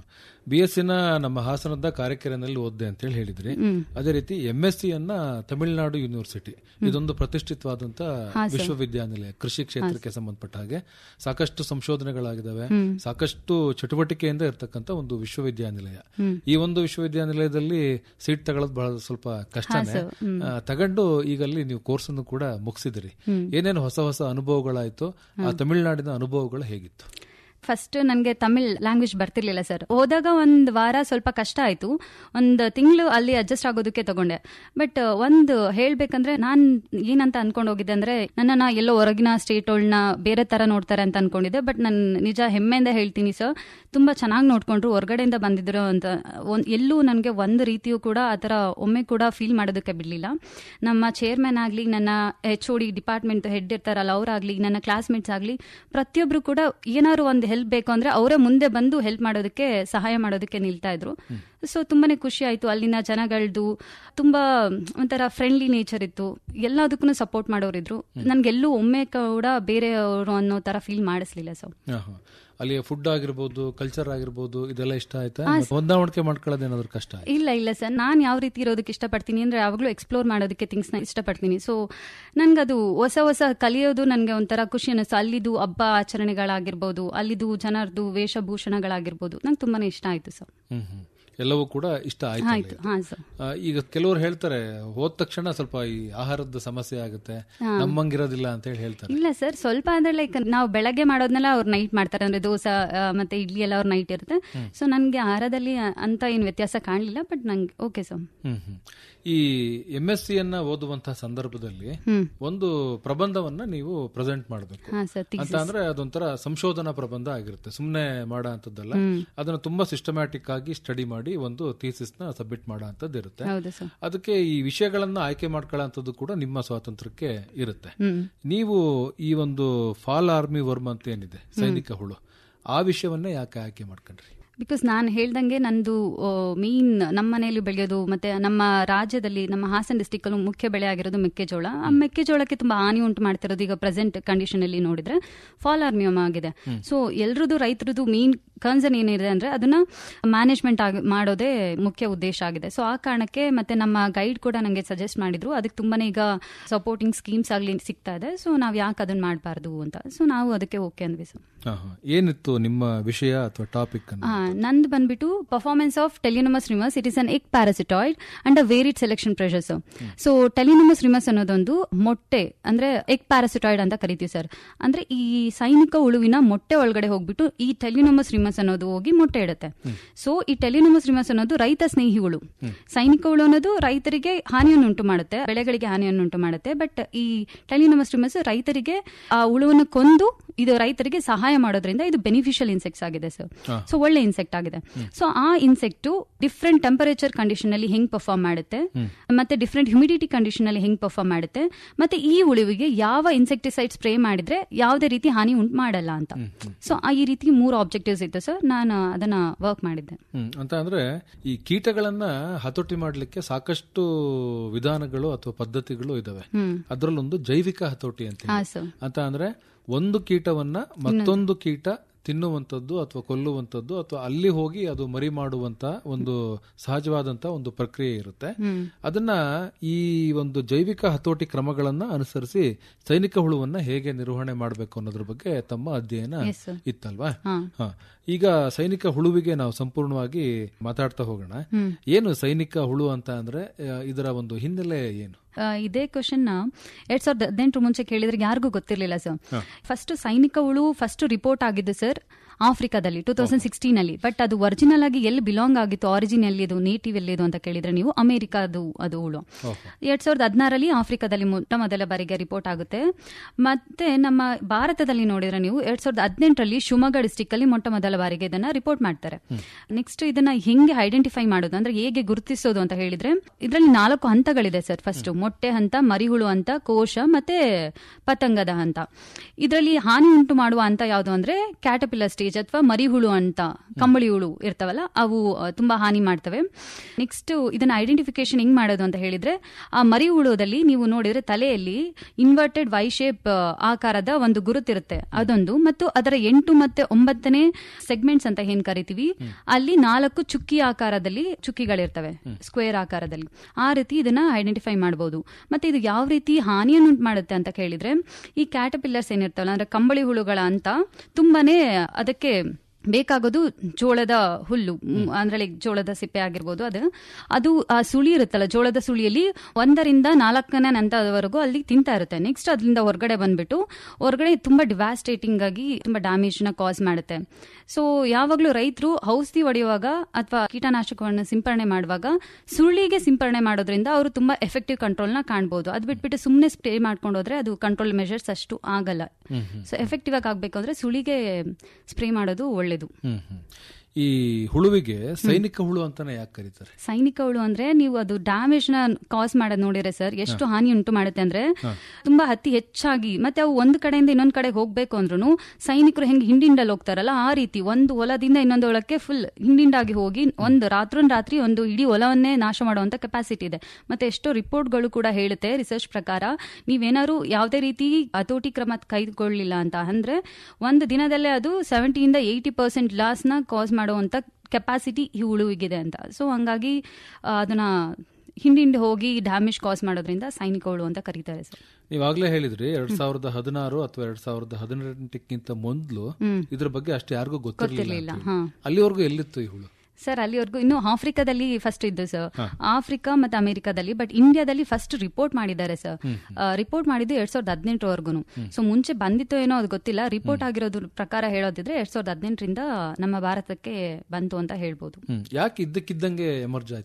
ಬಿ ಎಸ್ ಸಿನ ನಮ್ಮ ಹಾಸನದ ಕಾರ್ಯಕ್ರಮದಲ್ಲಿ ಓದ್ದೆ ಅಂತ ಹೇಳಿ ಹೇಳಿದ್ರಿ ಅದೇ ರೀತಿ ಎಂ ಎಸ್ ಸಿ ಅನ್ನ ತಮಿಳುನಾಡು ಯೂನಿವರ್ಸಿಟಿ ಇದೊಂದು ಪ್ರತಿಷ್ಠಿತವಾದಂತ ವಿಶ್ವವಿದ್ಯಾನಿಲಯ ಕೃಷಿ ಕ್ಷೇತ್ರಕ್ಕೆ ಸಂಬಂಧಪಟ್ಟ ಹಾಗೆ ಸಾಕಷ್ಟು ಸಂಶೋಧನೆಗಳಾಗಿದ್ದಾವೆ ಸಾಕಷ್ಟು ಚಟುವಟಿಕೆಯಿಂದ ಇರತಕ್ಕಂತ ಒಂದು ವಿಶ್ವವಿದ್ಯಾನಿಲಯ ಈ ಒಂದು ವಿಶ್ವವಿದ್ಯಾನಿಲಯದಲ್ಲಿ ಸೀಟ್ ತಗೊಳ್ಳೋದು ಬಹಳ ಸ್ವಲ್ಪ ಕಷ್ಟನೇ ಆ, ತಗೊಂಡು ಈಗ ಅಲ್ಲಿ ನೀವು ಕೋರ್ಸ್ ಅನ್ನು ಕೂಡ ಮುಗಿಸಿದಿರಿ ಏನೇನು ಹೊಸ ಹೊಸ ಅನುಭವಗಳಾಯ್ತು ಆ ತಮಿಳುನಾಡಿನ ಅನುಭವಗಳು ಹೇಗಿತ್ತು ಫಸ್ಟ್ ನನಗೆ ತಮಿಳ್ ಲ್ಯಾಂಗ್ವೇಜ್ ಬರ್ತಿರ್ಲಿಲ್ಲ ಸರ್ ಹೋದಾಗ ಒಂದು ವಾರ ಸ್ವಲ್ಪ ಕಷ್ಟ ಆಯ್ತು ಒಂದು ತಿಂಗಳು ಅಲ್ಲಿ ಅಡ್ಜಸ್ಟ್ ಆಗೋದಕ್ಕೆ ತಗೊಂಡೆ ಬಟ್ ಒಂದು ಹೇಳ್ಬೇಕಂದ್ರೆ ನಾನು ಏನಂತ ಅನ್ಕೊಂಡು ಹೋಗಿದ್ದೆ ಅಂದ್ರೆ ನನ್ನನ್ನ ಎಲ್ಲೋ ಹೊರಗಿನ ಸ್ಟೇಟ್ಗಳನ್ನ ಬೇರೆ ತರ ನೋಡ್ತಾರೆ ಅಂತ ಅನ್ಕೊಂಡಿದ್ದೆ ಬಟ್ ನಾನು ನಿಜ ಹೆಮ್ಮೆಯಿಂದ ಹೇಳ್ತೀನಿ ಸರ್ ತುಂಬಾ ಚೆನ್ನಾಗಿ ನೋಡ್ಕೊಂಡ್ರು ಹೊರಗಡೆಯಿಂದ ಬಂದಿದ್ರು ಅಂತ ಒಂದ್- ಎಲ್ಲೂ ನನಗೆ ಒಂದು ರೀತಿಯೂ ಕೂಡ ಆ ಥರ ಒಮ್ಮೆ ಕೂಡ ಫೀಲ್ ಮಾಡೋದಕ್ಕೆ ಬಿಡಲಿಲ್ಲ ನಮ್ಮ ಚೇರ್ಮನ್ ಆಗಲಿ ನನ್ನ H O D department head ಇರ್ತಾರಲ್ಲ ಅವರಾಗ್ಲಿ ನನ್ನ ಕ್ಲಾಸ್ಮೇಟ್ಸ್ ಆಗಲಿ ಪ್ರತಿಯೊಬ್ರು ಕೂಡ ಏನಾದ್ರು ಒಂದು ಹೆಲ್ಪ್ ಬೇಕು ಅಂದ್ರೆ ಅವರೇ ಮುಂದೆ ಬಂದು ಹೆಲ್ಪ್ ಮಾಡೋದಕ್ಕೆ ಸಹಾಯ ಮಾಡೋದಕ್ಕೆ ನಿಲ್ತಾ ಇದ್ರು ಸೊ ತುಂಬಾನೇ ಖುಷಿ ಆಯ್ತು ಅಲ್ಲಿನ ಜನಗಳದ್ದು ತುಂಬಾ ಒಂಥರ ಫ್ರೆಂಡ್ಲಿ ನೇಚರ್ ಇತ್ತು ಎಲ್ಲದಕ್ಕೂ ಸಪೋರ್ಟ್ ಮಾಡೋರಿದ್ರು ನನ್ಗೆಲ್ಲೂ ಒಮ್ಮೆ ಕೂಡ ಬೇರೆಯವರು ಅನ್ನೋ ತರ ಫೀಲ್ ಮಾಡಿಸ್ಲಿಲ್ಲ ಸೊ ಆಹಾ. ಅಲ್ಲಿಯ ಫುಡ್ ಆಗಿರ್ಬೋದು ಕಲ್ಚರ್ ಆಗಿರ್ಬೋದು ಇದೆಲ್ಲ ಇಷ್ಟ ಆಯ್ತಾ ಮತ್ತೆ ಹೊಂದಾಣಿಕೆ ಮಾಡ್ಕೊಳ್ಳೋದು ಏನಾದ್ರು ಕಷ್ಟ ಆಯ್ತಾ? ಇಲ್ಲ ಇಲ್ಲ ಸರ್ ನಾನು ಯಾವ ರೀತಿ ಇರೋದಕ್ಕೆ ಇಷ್ಟಪಡ್ತೀನಿ ಅಂದ್ರೆ ಯಾವಾಗಲೂ ಎಕ್ಸ್ಪ್ಲೋರ್ ಮಾಡೋದಕ್ಕೆ ಥಿಂಗ್ಸ್ನ ಇಷ್ಟಪಡ್ತೀನಿ ಸೊ ನನ್ಗದು ಹೊಸ ಹೊಸ ಕಲಿಯೋದು ನನಗೆ ಒಂಥರ ಖುಷಿ ಅನ್ನಿಸ್ತು ಅಲ್ಲಿದು ಹಬ್ಬ ಆಚರಣೆಗಳಾಗಿರ್ಬೋದು ಅಲ್ಲಿದು ಜನರದು ವೇಷಭೂಷಣಗಳಾಗಿರ್ಬೋದು ನಂಗೆ ತುಂಬಾನೇ ಇಷ್ಟ ಆಯ್ತು ಸರ್ ಹ್ಮ್ ಹ್ಮ್ ಎಲ್ಲವೂ ಕೂಡ ಇಷ್ಟ ಆಯ್ತು ಆಯ್ತು ಹಾ ಸರ್ ಆ, ಈಗ ಕೆಲವರು ಹೇಳ್ತಾರೆ ಹೋದ ತಕ್ಷಣ ಸ್ವಲ್ಪ ಈ ಆಹಾರದ ಸಮಸ್ಯೆ ಆಗುತ್ತೆ ನಮ್ಮಂಗಿರೋದಿಲ್ಲ ಅಂತ ಹೇಳಿ ಹೇಳ್ತಾರೆ ಇಲ್ಲ ಸರ್ ಸ್ವಲ್ಪ ಅಂದ್ರೆ ಲೈಕ್ ನಾವು ಬೆಳಗ್ಗೆ ಮಾಡೋದ್ನೆಲ್ಲ ಅವ್ರು ನೈಟ್ ಮಾಡ್ತಾರೆ ಅಂದ್ರೆ ದೋಸೆ ಆ, ಮತ್ತೆ ಇಡ್ಲಿ ಎಲ್ಲ ಅವ್ರ ನೈಟ್ ಇರುತ್ತೆ ಸೊ ನನಗೆ ಆಹಾರದಲ್ಲಿ ಅಂತ ಏನು ವ್ಯತ್ಯಾಸ ಕಾಣಲಿಲ್ಲ ಬಟ್ ನಂಗೆ ಓಕೆ ಸರ್ ಹ್ಮ್ ಹ್ಮ್ ಈ ಎಂ ಎಸ್ ಸಿ ಅನ್ನ ಓದುವಂತಹ ಸಂದರ್ಭದಲ್ಲಿ ಹ್ಮ್ ಒಂದು ಪ್ರಬಂಧವನ್ನ ನೀವು ಪ್ರೆಸೆಂಟ್ ಮಾಡಬೇಕು ಹಾ ಸರ್ ಅಂತ ಅಂದ್ರೆ ಅದೊಂಥರ ಸಂಶೋಧನಾ ಪ್ರಬಂಧ ಆಗಿರುತ್ತೆ ಸುಮ್ಮನೆ ಮಾಡೋ ಅಂತದ್ದಲ್ಲ ಅದನ್ನ ತುಂಬಾ ಸಿಸ್ಟಮ್ಯಾಟಿಕ್ ಆಗಿ ಸ್ಟಡಿ ಮಾಡಿ ಒಂದು ಥೀಸಿಸ್ ನ ಸಬ್ಮಿಟ್ ಮಾಡೋ ಅಂತದ್ದು ಇರುತ್ತೆ ಹೌದು ಸರ್ ಅದಕ್ಕೆ ಈ ವಿಷಯಗಳನ್ನ ಆಯ್ಕೆ ಮಾಡ್ಕೊಳ್ಳೋಂಥದ್ದು ಕೂಡ ನಿಮ್ಮ ಸ್ವಾತಂತ್ರ್ಯಕ್ಕೆ ಇರುತ್ತೆ ಹ್ಮ್ ನೀವು ಈ ಒಂದು ಫಾಲ್ ಆರ್ಮಿ ವರ್ಮ್ ಅಂತ ಏನಿದೆ ಸೈನಿಕ ಹುಳು ಆ ವಿಷಯವನ್ನೇ ಯಾಕೆ ಆಯ್ಕೆ ಮಾಡ್ಕೊಂಡ್ರಿ ಬಿಕಾಸ್ ನಾನು ಹೇಳ್ದಂಗೆ ನಂದು ಮೀನ್ ನಮ್ಮ ಮನೆಯಲ್ಲಿ ಬೆಳೆಯೋದು ಮತ್ತೆ ನಮ್ಮ ರಾಜ್ಯದಲ್ಲಿ ನಮ್ಮ ಹಾಸನ್ ಡಿಸ್ಟಿಕ್ ಅಲ್ಲೂ ಮುಖ್ಯ ಬೆಳೆ ಆಗಿರೋದು ಮೆಕ್ಕೆಜೋಳ ಆ ಮೆಕ್ಕೆಜೋಳಕ್ಕೆ ತುಂಬಾ ಹಾನಿ ಉಂಟು ಮಾಡ್ತಿರೋದು ಈಗ ಪ್ರೆಸೆಂಟ್ ಕಂಡೀಷನ್ ಅಲ್ಲಿ ನೋಡಿದ್ರೆ ಫಾಲ್ ಆರ್ಮಿಯಮ್ ಆಗಿದೆ ಸೊ ಎಲ್ರದ್ದು ರೈತರದ್ದು ಮೀನ್ ಕನ್ಸರ್ನ್ ಏನಿದೆ ಅಂದ್ರೆ ಅದನ್ನ ಮ್ಯಾನೇಜ್ಮೆಂಟ್ ಮಾಡೋದೇ ಮುಖ್ಯ ಉದ್ದೇಶ ಆಗಿದೆ ಸೊ ಆ ಕಾರಣಕ್ಕೆ ಮತ್ತೆ ನಮ್ಮ ಗೈಡ್ ಕೂಡ ನಂಗೆ ಸಜೆಸ್ಟ್ ಮಾಡಿದ್ರು ಅದಕ್ಕೆ ತುಂಬಾನೇ ಈಗ ಸಪೋರ್ಟಿಂಗ್ ಸ್ಕೀಮ್ಸ್ ಆಗ್ಲಿ ಸಿಗ್ತಾ ಇದೆ ಸೊ ನಾವ್ ಯಾಕೆ ಅದನ್ನ ಮಾಡಬಾರ್ದು ಅಂತ ಸೊ ನಾವು ಅದಕ್ಕೆ ಓಕೆ ಅಂದ್ವಿ ಸರ್ ಹಾ, ಹಾ. ಏನಿತ್ತು ನಿಮ್ಮ ವಿಷಯ ಅಥವಾ ಟಾಪಿಕ್ ಅನ್ನು ಆ, ನಂದು ಬಂದ್ಬಿಟ್ಟು performance of Telenomus remus it is an egg parasitoid and a varied selection pressures so Telenomus remus ಅನ್ನೋದೊಂದು ಮೊಟ್ಟೆ ಅಂದ್ರೆ ಎಗ್ ಪ್ಯಾರಾಸಿಟಾಯ್ಡ್ ಅಂತ ಕರಿತೀವಿ ಸರ್ ಅಂದ್ರೆ ಈ ಸೈನಿಕ ಹುಳುವಿನ ಮೊಟ್ಟೆ ಒಳಗಡೆ ಹೋಗ್ಬಿಟ್ಟು ಈ ಟೆಲಿನಮಸ್ ರಿಮಸ್ ಅನ್ನೋದು ಹೋಗಿ ಮೊಟ್ಟೆ ಇಡುತ್ತೆ ಸೊ ಈ ಟೆಲಿನಮಸ್ ರಿಮಸ್ ಅನ್ನೋದು ರೈತ ಸ್ನೇಹಿ ಹುಳು ಸೈನಿಕ ಹುಳು ಅನ್ನೋದು ರೈತರಿಗೆ ಹಾನಿಯನ್ನು ಉಂಟು ಮಾಡುತ್ತೆ ಬೆಳೆಗಳಿಗೆ ಹಾನಿಯನ್ನು ಉಂಟು ಮಾಡುತ್ತೆ ಬಟ್ ಈ ಟೆಲಿನಮಸ್ ರಿಮಸ್ ರೈತರಿಗೆ ಆ ಹುಳುವನ್ನು ಕೊಂದು ಇದು ರೈತರಿಗೆ ಸಹಾಯ ಮಾಡೋದ್ರಿಂದ ಇದು ಬೆನಿಫಿಷಿಯಲ್ ಇನ್ಸೆಕ್ಟ್ಸ್ ಆಗಿದೆ ಸರ್ ಸೊ ಒಳ್ಳೆ ಇನ್ಸೆಕ್ಟ್ ಆಗಿದೆ ಸೊ ಆ ಇನ್ಸೆಕ್ಟ್ ಡಿಫ್ರೆಂಟ್ ಟೆಂಪರೇಚರ್ ಕಂಡೀಷನ್ ಅಲ್ಲಿ ಹೆಂಗ್ ಪರ್ಫಾರ್ಮ್ ಮಾಡುತ್ತೆ ಮತ್ತೆ ಡಿಫ್ರೆಂಟ್ ಹ್ಯುಮಿಡಿಟಿ ಕಂಡೀಷನ್ ಅಲ್ಲಿ ಹೆಂಗ್ ಪರ್ಫಾರ್ಮ್ ಮಾಡುತ್ತೆ ಮತ್ತೆ ಈ ಉಳಿವಿಗೆ ಯಾವ ಇನ್ಸೆಕ್ಟಿಸೈಡ್ ಸ್ಪ್ರೇ ಮಾಡಿದ್ರೆ ಯಾವುದೇ ರೀತಿ ಹಾನಿ ಉಂಟು ಮಾಡಲ್ಲ ಅಂತ ಸೊ ಈ ರೀತಿ ಮೂರು ಆಬ್ಜೆಕ್ಟಿವ್ಸ್ ಇತ್ತು ಸರ್ ನಾನು ಅದನ್ನ ವರ್ಕ್ ಮಾಡಿದ್ದೆ ಹ್ಮ್ ಅಂತ ಅಂದ್ರೆ ಈ ಕೀಟಗಳನ್ನ ಹತೋಟಿ ಮಾಡ್ಲಿಕ್ಕೆ ಸಾಕಷ್ಟು ವಿಧಾನಗಳು ಅಥವಾ ಪದ್ಧತಿಗಳು ಇದಾವೆ ಅದರಲ್ಲೊಂದು ಜೈವಿಕ ಹತೋಟಿ ಅಂತ ಹಾ ಇದೆ. ಸರ್ ಅಂತ ಅಂದ್ರೆ ಒಂದು ಕೀಟವನ್ನ ಮತ್ತೊಂದು ಕೀಟ ತಿನ್ನುವಂಥದ್ದು ಅಥವಾ ಕೊಲ್ಲುವಂಥದ್ದು ಅಥವಾ ಅಲ್ಲಿ ಹೋಗಿ ಅದು ಮರಿ ಮಾಡುವಂತ ಒಂದು ಸಹಜವಾದಂತ ಒಂದು ಪ್ರಕ್ರಿಯೆ ಇರುತ್ತೆ ಅದನ್ನ ಈ ಒಂದು ಜೈವಿಕ ಹತೋಟಿ ಕ್ರಮಗಳನ್ನ ಅನುಸರಿಸಿ ಸೈನಿಕ ಹುಳುವನ್ನ ಹೇಗೆ ನಿರ್ವಹಣೆ ಮಾಡಬೇಕು ಅನ್ನೋದ್ರ ಬಗ್ಗೆ ತಮ್ಮ ಅಧ್ಯಯನ Yes, sir. ಇತ್ತಲ್ವಾ ಹಾ. ಹಾ. ಈಗ ಸೈನಿಕ ಹುಳುವಿಗೆ ನಾವು ಸಂಪೂರ್ಣವಾಗಿ ಮಾತಾಡ್ತಾ ಹೋಗೋಣ ಏನು ಸೈನಿಕ ಹುಳು ಅಂತ ಅಂದ್ರೆ ಆ, ಇದರ ಒಂದು ಹಿನ್ನೆಲೆ ಏನು ಆ, ಇದೇ ಕ್ವಶನ್ ಎರಡ್ ಸಾವಿರದ ಹದಿನೆಂಟರ ಮುಂಚೆ ಕೇಳಿದ್ರೆ ಯಾರಿಗೂ ಗೊತ್ತಿರಲಿಲ್ಲ ಸರ್ ಫಸ್ಟ್ ಸೈನಿಕ ಹುಳು ಫಸ್ಟ್ ರಿಪೋರ್ಟ್ ಆಗಿದ್ದು ಸರ್ ಆಫ್ರಿಕಾದಲ್ಲಿ ಟೂ ತೌಸಂಡ್ ಸಿಕ್ಸ್ಟೀನ್ ಅಲ್ಲಿ ಬಟ್ ಅದು ಒರಿಜಿನಲ್ ಆಗಿ ಎಲ್ಲಿ ಬಿಲಾಂಗ್ ಆಗಿತ್ತು ಆರಿಜಿನ್ ಎಲ್ಲಿದು ನೇಟಿವ್ ಎಲ್ಲಿದು ಅಂತ ಕೇಳಿದ್ರೆ ನೀವು ಅಮೆರಿಕಾದು ಅದು ಹುಳು ಎರಡ್ ಸಾವಿರದ ಹದಿನಾರಲ್ಲಿ ಆಫ್ರಿಕಾದಲ್ಲಿ ಮೊಟ್ಟ ಮೊದಲ ಬಾರಿಗೆ ರಿಪೋರ್ಟ್ ಆಗುತ್ತೆ ಮತ್ತೆ ನಮ್ಮ ಭಾರತದಲ್ಲಿ ನೋಡಿದ್ರೆ ನೀವು ಎರಡ್ ಸಾವಿರದ ಹದಿನೆಂಟರಲ್ಲಿ ಶಿವಮೊಗ್ಗ ಡಿಸ್ಟಿಕ್ ಅಲ್ಲಿ ಮೊಟ್ಟ ಮೊದಲ ಬಾರಿಗೆ ಇದನ್ನ ರಿಪೋರ್ಟ್ ಮಾಡ್ತಾರೆ ನೆಕ್ಸ್ಟ್ ಇದನ್ನ ಹೆಂಗೆ ಐಡೆಂಟಿಫೈ ಮಾಡೋದು ಅಂದ್ರೆ ಹೇಗೆ ಗುರುತಿಸೋದು ಅಂತ ಹೇಳಿದ್ರೆ ಇದರಲ್ಲಿ ನಾಲ್ಕು ಹಂತಗಳಿದೆ ಸರ್ ಫಸ್ಟ್ ಮೊಟ್ಟೆ ಹಂತ ಮರಿಹುಳು ಹಂತ ಕೋಶ ಮತ್ತೆ ಪತಂಗದ ಹಂತ ಇದರಲ್ಲಿ ಹಾನಿ ಉಂಟು ಮಾಡುವ ಹಂತ ಯಾವುದು ಅಂದ್ರೆ ಕ್ಯಾಟಪಿಲ್ಲರ್ ಸ್ಟೇಜ್ ಅಥವಾ ಮರಿಹುಳು ಅಂತ ಕಂಬಳಿ ಹುಳು ಇರ್ತಾವಲ್ಲ ಅವು ಆ, ತುಂಬಾ ಹಾನಿ ಮಾಡ್ತವೆ ನೆಕ್ಸ್ಟ್ ಇದನ್ನ ಐಡೆಂಟಿಫಿಕೇಶನ್ ಹೆಂಗ್ ಮಾಡೋದು ಅಂತ ಹೇಳಿದ್ರೆ ಆ ಮರಿಹುಳುದಲ್ಲಿ ನೀವು ನೋಡಿದ್ರೆ ತಲೆಯಲ್ಲಿ ಇನ್ವರ್ಟೆಡ್ ವೈ ಶೇಪ್ ಆಕಾರದ ಒಂದು ಗುರುತಿರುತ್ತೆ ಅದೊಂದು ಮತ್ತು ಅದರ ಎಂಟು ಮತ್ತೆ ಒಂಬತ್ತನೇ ಸೆಗ್ಮೆಂಟ್ಸ್ ಅಂತ ಏನ್ ಕರಿತೀವಿ ಅಲ್ಲಿ ನಾಲ್ಕು ಚುಕ್ಕಿ ಆಕಾರದಲ್ಲಿ ಚುಕ್ಕಿಗಳಿರ್ತವೆ ಸ್ಕ್ವೇರ್ ಆಕಾರದಲ್ಲಿ ಆ ರೀತಿ ಇದನ್ನ ಐಡೆಂಟಿಫೈ ಮಾಡಬಹುದು ಮತ್ತೆ ಇದು ಯಾವ ರೀತಿ ಹಾನಿಯನ್ನು ಉಂಟು ಮಾಡುತ್ತೆ ಅಂತ ಕೇಳಿದ್ರೆ ಈ ಕ್ಯಾಟಪಿಲ್ಲರ್ಸ್ ಏನಿರ್ತಾವಲ್ಲ ಅಂದ್ರೆ ಕಂಬಳಿ ಹುಳುಗಳ ಅಂತ ತುಂಬಾನೇ ಅದಕ್ಕೆ ಬೇಕಾಗೋದು ಜೋಳದ ಹುಲ್ಲು ಮ್, ಅಂದ್ರೆ like ಜೋಳದ ಸಿಪ್ಪೆ ಆಗಿರ್ಬೋದು ಅದು ಅದು ಆ ಸುಳಿ ಇರುತ್ತಲ್ಲ ಜೋಳದ ಸುಳಿಯಲ್ಲಿ ಒಂದರಿಂದ ನಾಲ್ಕನೇ ಹಂತದವರೆಗೂ ಅಲ್ಲಿ ತಿಂತಾ ಇರುತ್ತೆ ನೆಕ್ಸ್ಟ್ ಅದರಿಂದ ಹೊರಗಡೆ ಬಂದ್ಬಿಟ್ಟು ಹೊರಗಡೆ ತುಂಬಾ ಡಿವಾಸ್ಟೇಟಿಂಗ್ ಆಗಿ ತುಂಬಾ ಡ್ಯಾಮೇಜ್ ನ ಕಾಸ್ ಮಾಡುತ್ತೆ ಸೊ ಯಾವಾಗ್ಲೂ ರೈತರು ಔಷಧಿ ಹೊಡೆಯುವಾಗ ಅಥವಾ ಕೀಟನಾಶಕವನ್ನು ಸಿಂಪರಣೆ ಮಾಡುವಾಗ ಸುಳ್ಳಿಗೆ ಸಿಂಪರಣೆ ಮಾಡೋದ್ರಿಂದ ಅವರು ತುಂಬಾ ಎಫೆಕ್ಟಿವ್ ಕಂಟ್ರೋಲ್ ನ ಕಾಣಬಹುದು ಅದ್ ಬಿಟ್ಬಿಟ್ಟು ಸುಮ್ಮನೆ ಸ್ಪ್ರೇ ಮಾಡ್ಕೊಂಡು ಹೋದ್ರೆ ಅದು ಕಂಟ್ರೋಲ್ ಮೆಷರ್ಸ್ ಅಷ್ಟು ಆಗಲ್ಲ ಸೊ ಎಫೆಕ್ಟಿವ್ ಆಗಿ ಆಗ್ಬೇಕು ಅಂದ್ರೆ ಸುಳಿಗೆ ಸ್ಪ್ರೇ ಮಾಡೋದು ಒಳ್ಳೇದು ಹ್ಮ್ ಹ್ಮ್. ಈ ಹುಳುವಿಗೆ ಸೈನಿಕ ಹುಳು ಅಂತಾನೆ ಯಾಕೆ ಕರೀತಾರೆ ಸೈನಿಕ ಹುಳು ಅಂದ್ರೆ ನೀವು ಅದು ಡ್ಯಾಮೇಜ್ ನ ಕಾಸ್ ಮಾಡೋದ್ ನೋಡಿದ್ರೆ ಸರ್ ಎಷ್ಟು ಹಾನಿ ಉಂಟು ಮಾಡುತ್ತೆ ಅಂದ್ರೆ ತುಂಬಾ ಅತಿ ಹೆಚ್ಚಾಗಿ ಮತ್ತೆ ಅವು ಒಂದ್ ಕಡೆಯಿಂದ ಇನ್ನೊಂದ್ ಕಡೆ ಹೋಗ್ಬೇಕು ಅಂದ್ರೂ ಸೈನಿಕರು ಹೆಂಗ್ ಹಿಂದಿಂಡಲ್ಲಿ ಹೋಗ್ತಾರಲ್ಲ ಆ ರೀತಿ ಒಂದು ಹೊಲದಿಂದ ಇನ್ನೊಂದು ಹೊಲಕ್ಕೆ ಫುಲ್ ಹಿಂದಿಂಡಾಗಿ ಹೋಗಿ ಒಂದು ರಾತ್ರೋನ್ ರಾತ್ರಿ ಒಂದು ಇಡೀ ಹೊಲವನ್ನೇ ನಾಶ ಮಾಡುವಂತ ಕೆಪಾಸಿಟಿ ಇದೆ ಮತ್ತೆ ಎಷ್ಟೋ ರಿಪೋರ್ಟ್ಗಳು ಕೂಡ ಹೇಳುತ್ತೆ ರಿಸರ್ಚ್ ಪ್ರಕಾರ ನೀವೇನಾದ್ರು ಯಾವುದೇ ರೀತಿ ಹತೋಟಿ ಕ್ರಮ ಕೈಗೊಳ್ಳಿಲ್ಲ ಅಂತ ಅಂದ್ರೆ ಒಂದು ದಿನದಲ್ಲೇ ಅದು ಸೆವೆಂಟಿಯಿಂದ ಏಯ್ಟಿ ಪರ್ಸೆಂಟ್ ಲಾಸ್ ನ ಕಾಸ್ ಮಾಡುವಂತ ಕೆಪಾಸಿಟಿ ಈ ಹುಳುವಿಗಿದೆ ಅಂತ ಸೊ ಹಂಗಾಗಿ ಆ, ಅದನ್ನ ಹಿಂದಿಂಡಿ ಹೋಗಿ ಡ್ಯಾಮೇಜ್ ಕಾಸ್ ಮಾಡೋದ್ರಿಂದ ಸೈನಿಕ ಹುಳು ಅಂತ ಕರೀತಾರೆ ಸರ್ ನೀವಾಗ್ಲೇ ಹೇಳಿದ್ರಿ ಎರಡ್ ಸಾವಿರದ ಹದಿನಾರು ಅಥವಾ ಎರಡ್ ಸಾವಿರದ ಹದಿನೆಂಟಕ್ಕಿಂತ ಮೊದಲು ಇದ್ರ ಬಗ್ಗೆ ಅಷ್ಟು ಯಾರಿಗೂ ಗೊತ್ತಿರಲಿಲ್ಲ ಗೊತ್ತಿರ್ಲಿಲ್ಲ, ಹಾ. ಅಲ್ಲಿವರೆಗೂ ಎಲ್ಲಿತ್ತು ಈ ಹುಳು ಸರ್ ಅಲ್ಲಿವರೆಗೂ ಇನ್ನು ಆಫ್ರಿಕಾದಲ್ಲಿ ಫಸ್ಟ್ ಇದ್ದು ಸರ್ ಆಫ್ರಿಕಾ ಮತ್ತೆ ಅಮೆರಿಕಾದಲ್ಲಿ ಬಟ್ ಇಂಡಿಯಾದಲ್ಲಿ ಫಸ್ಟ್ ರಿಪೋರ್ಟ್ ಮಾಡಿದ್ದಾರೆ ಸರ್ ರಿಪೋರ್ಟ್ ಮಾಡಿದ್ದು ಎರಡ್ ಸಾವಿರದ ಹದಿನೆಂಟರವರೆಗೂ ಸೊ ಮುಂಚೆ ಬಂದಿತ್ತೋ ಏನೋ ಅದು ಗೊತ್ತಿಲ್ಲ ರಿಪೋರ್ಟ್ ಆಗಿರೋದ್ರ ಪ್ರಕಾರ ಹೇಳೋದಿದ್ರೆ ಎರಡ್ ಸಾವಿರದ ಹದಿನೆಂಟರಿಂದ ನಮ್ಮ ಭಾರತಕ್ಕೆ ಬಂತು ಅಂತ ಹೇಳ್ಬೋದು ಹ್ಮ್ ಯಾಕೆ ಇದ್ದಕ್ಕಿದ್ದಂಗೆ ಎಮರ್ಜ್ ಆಯ್ತಿದ್ದು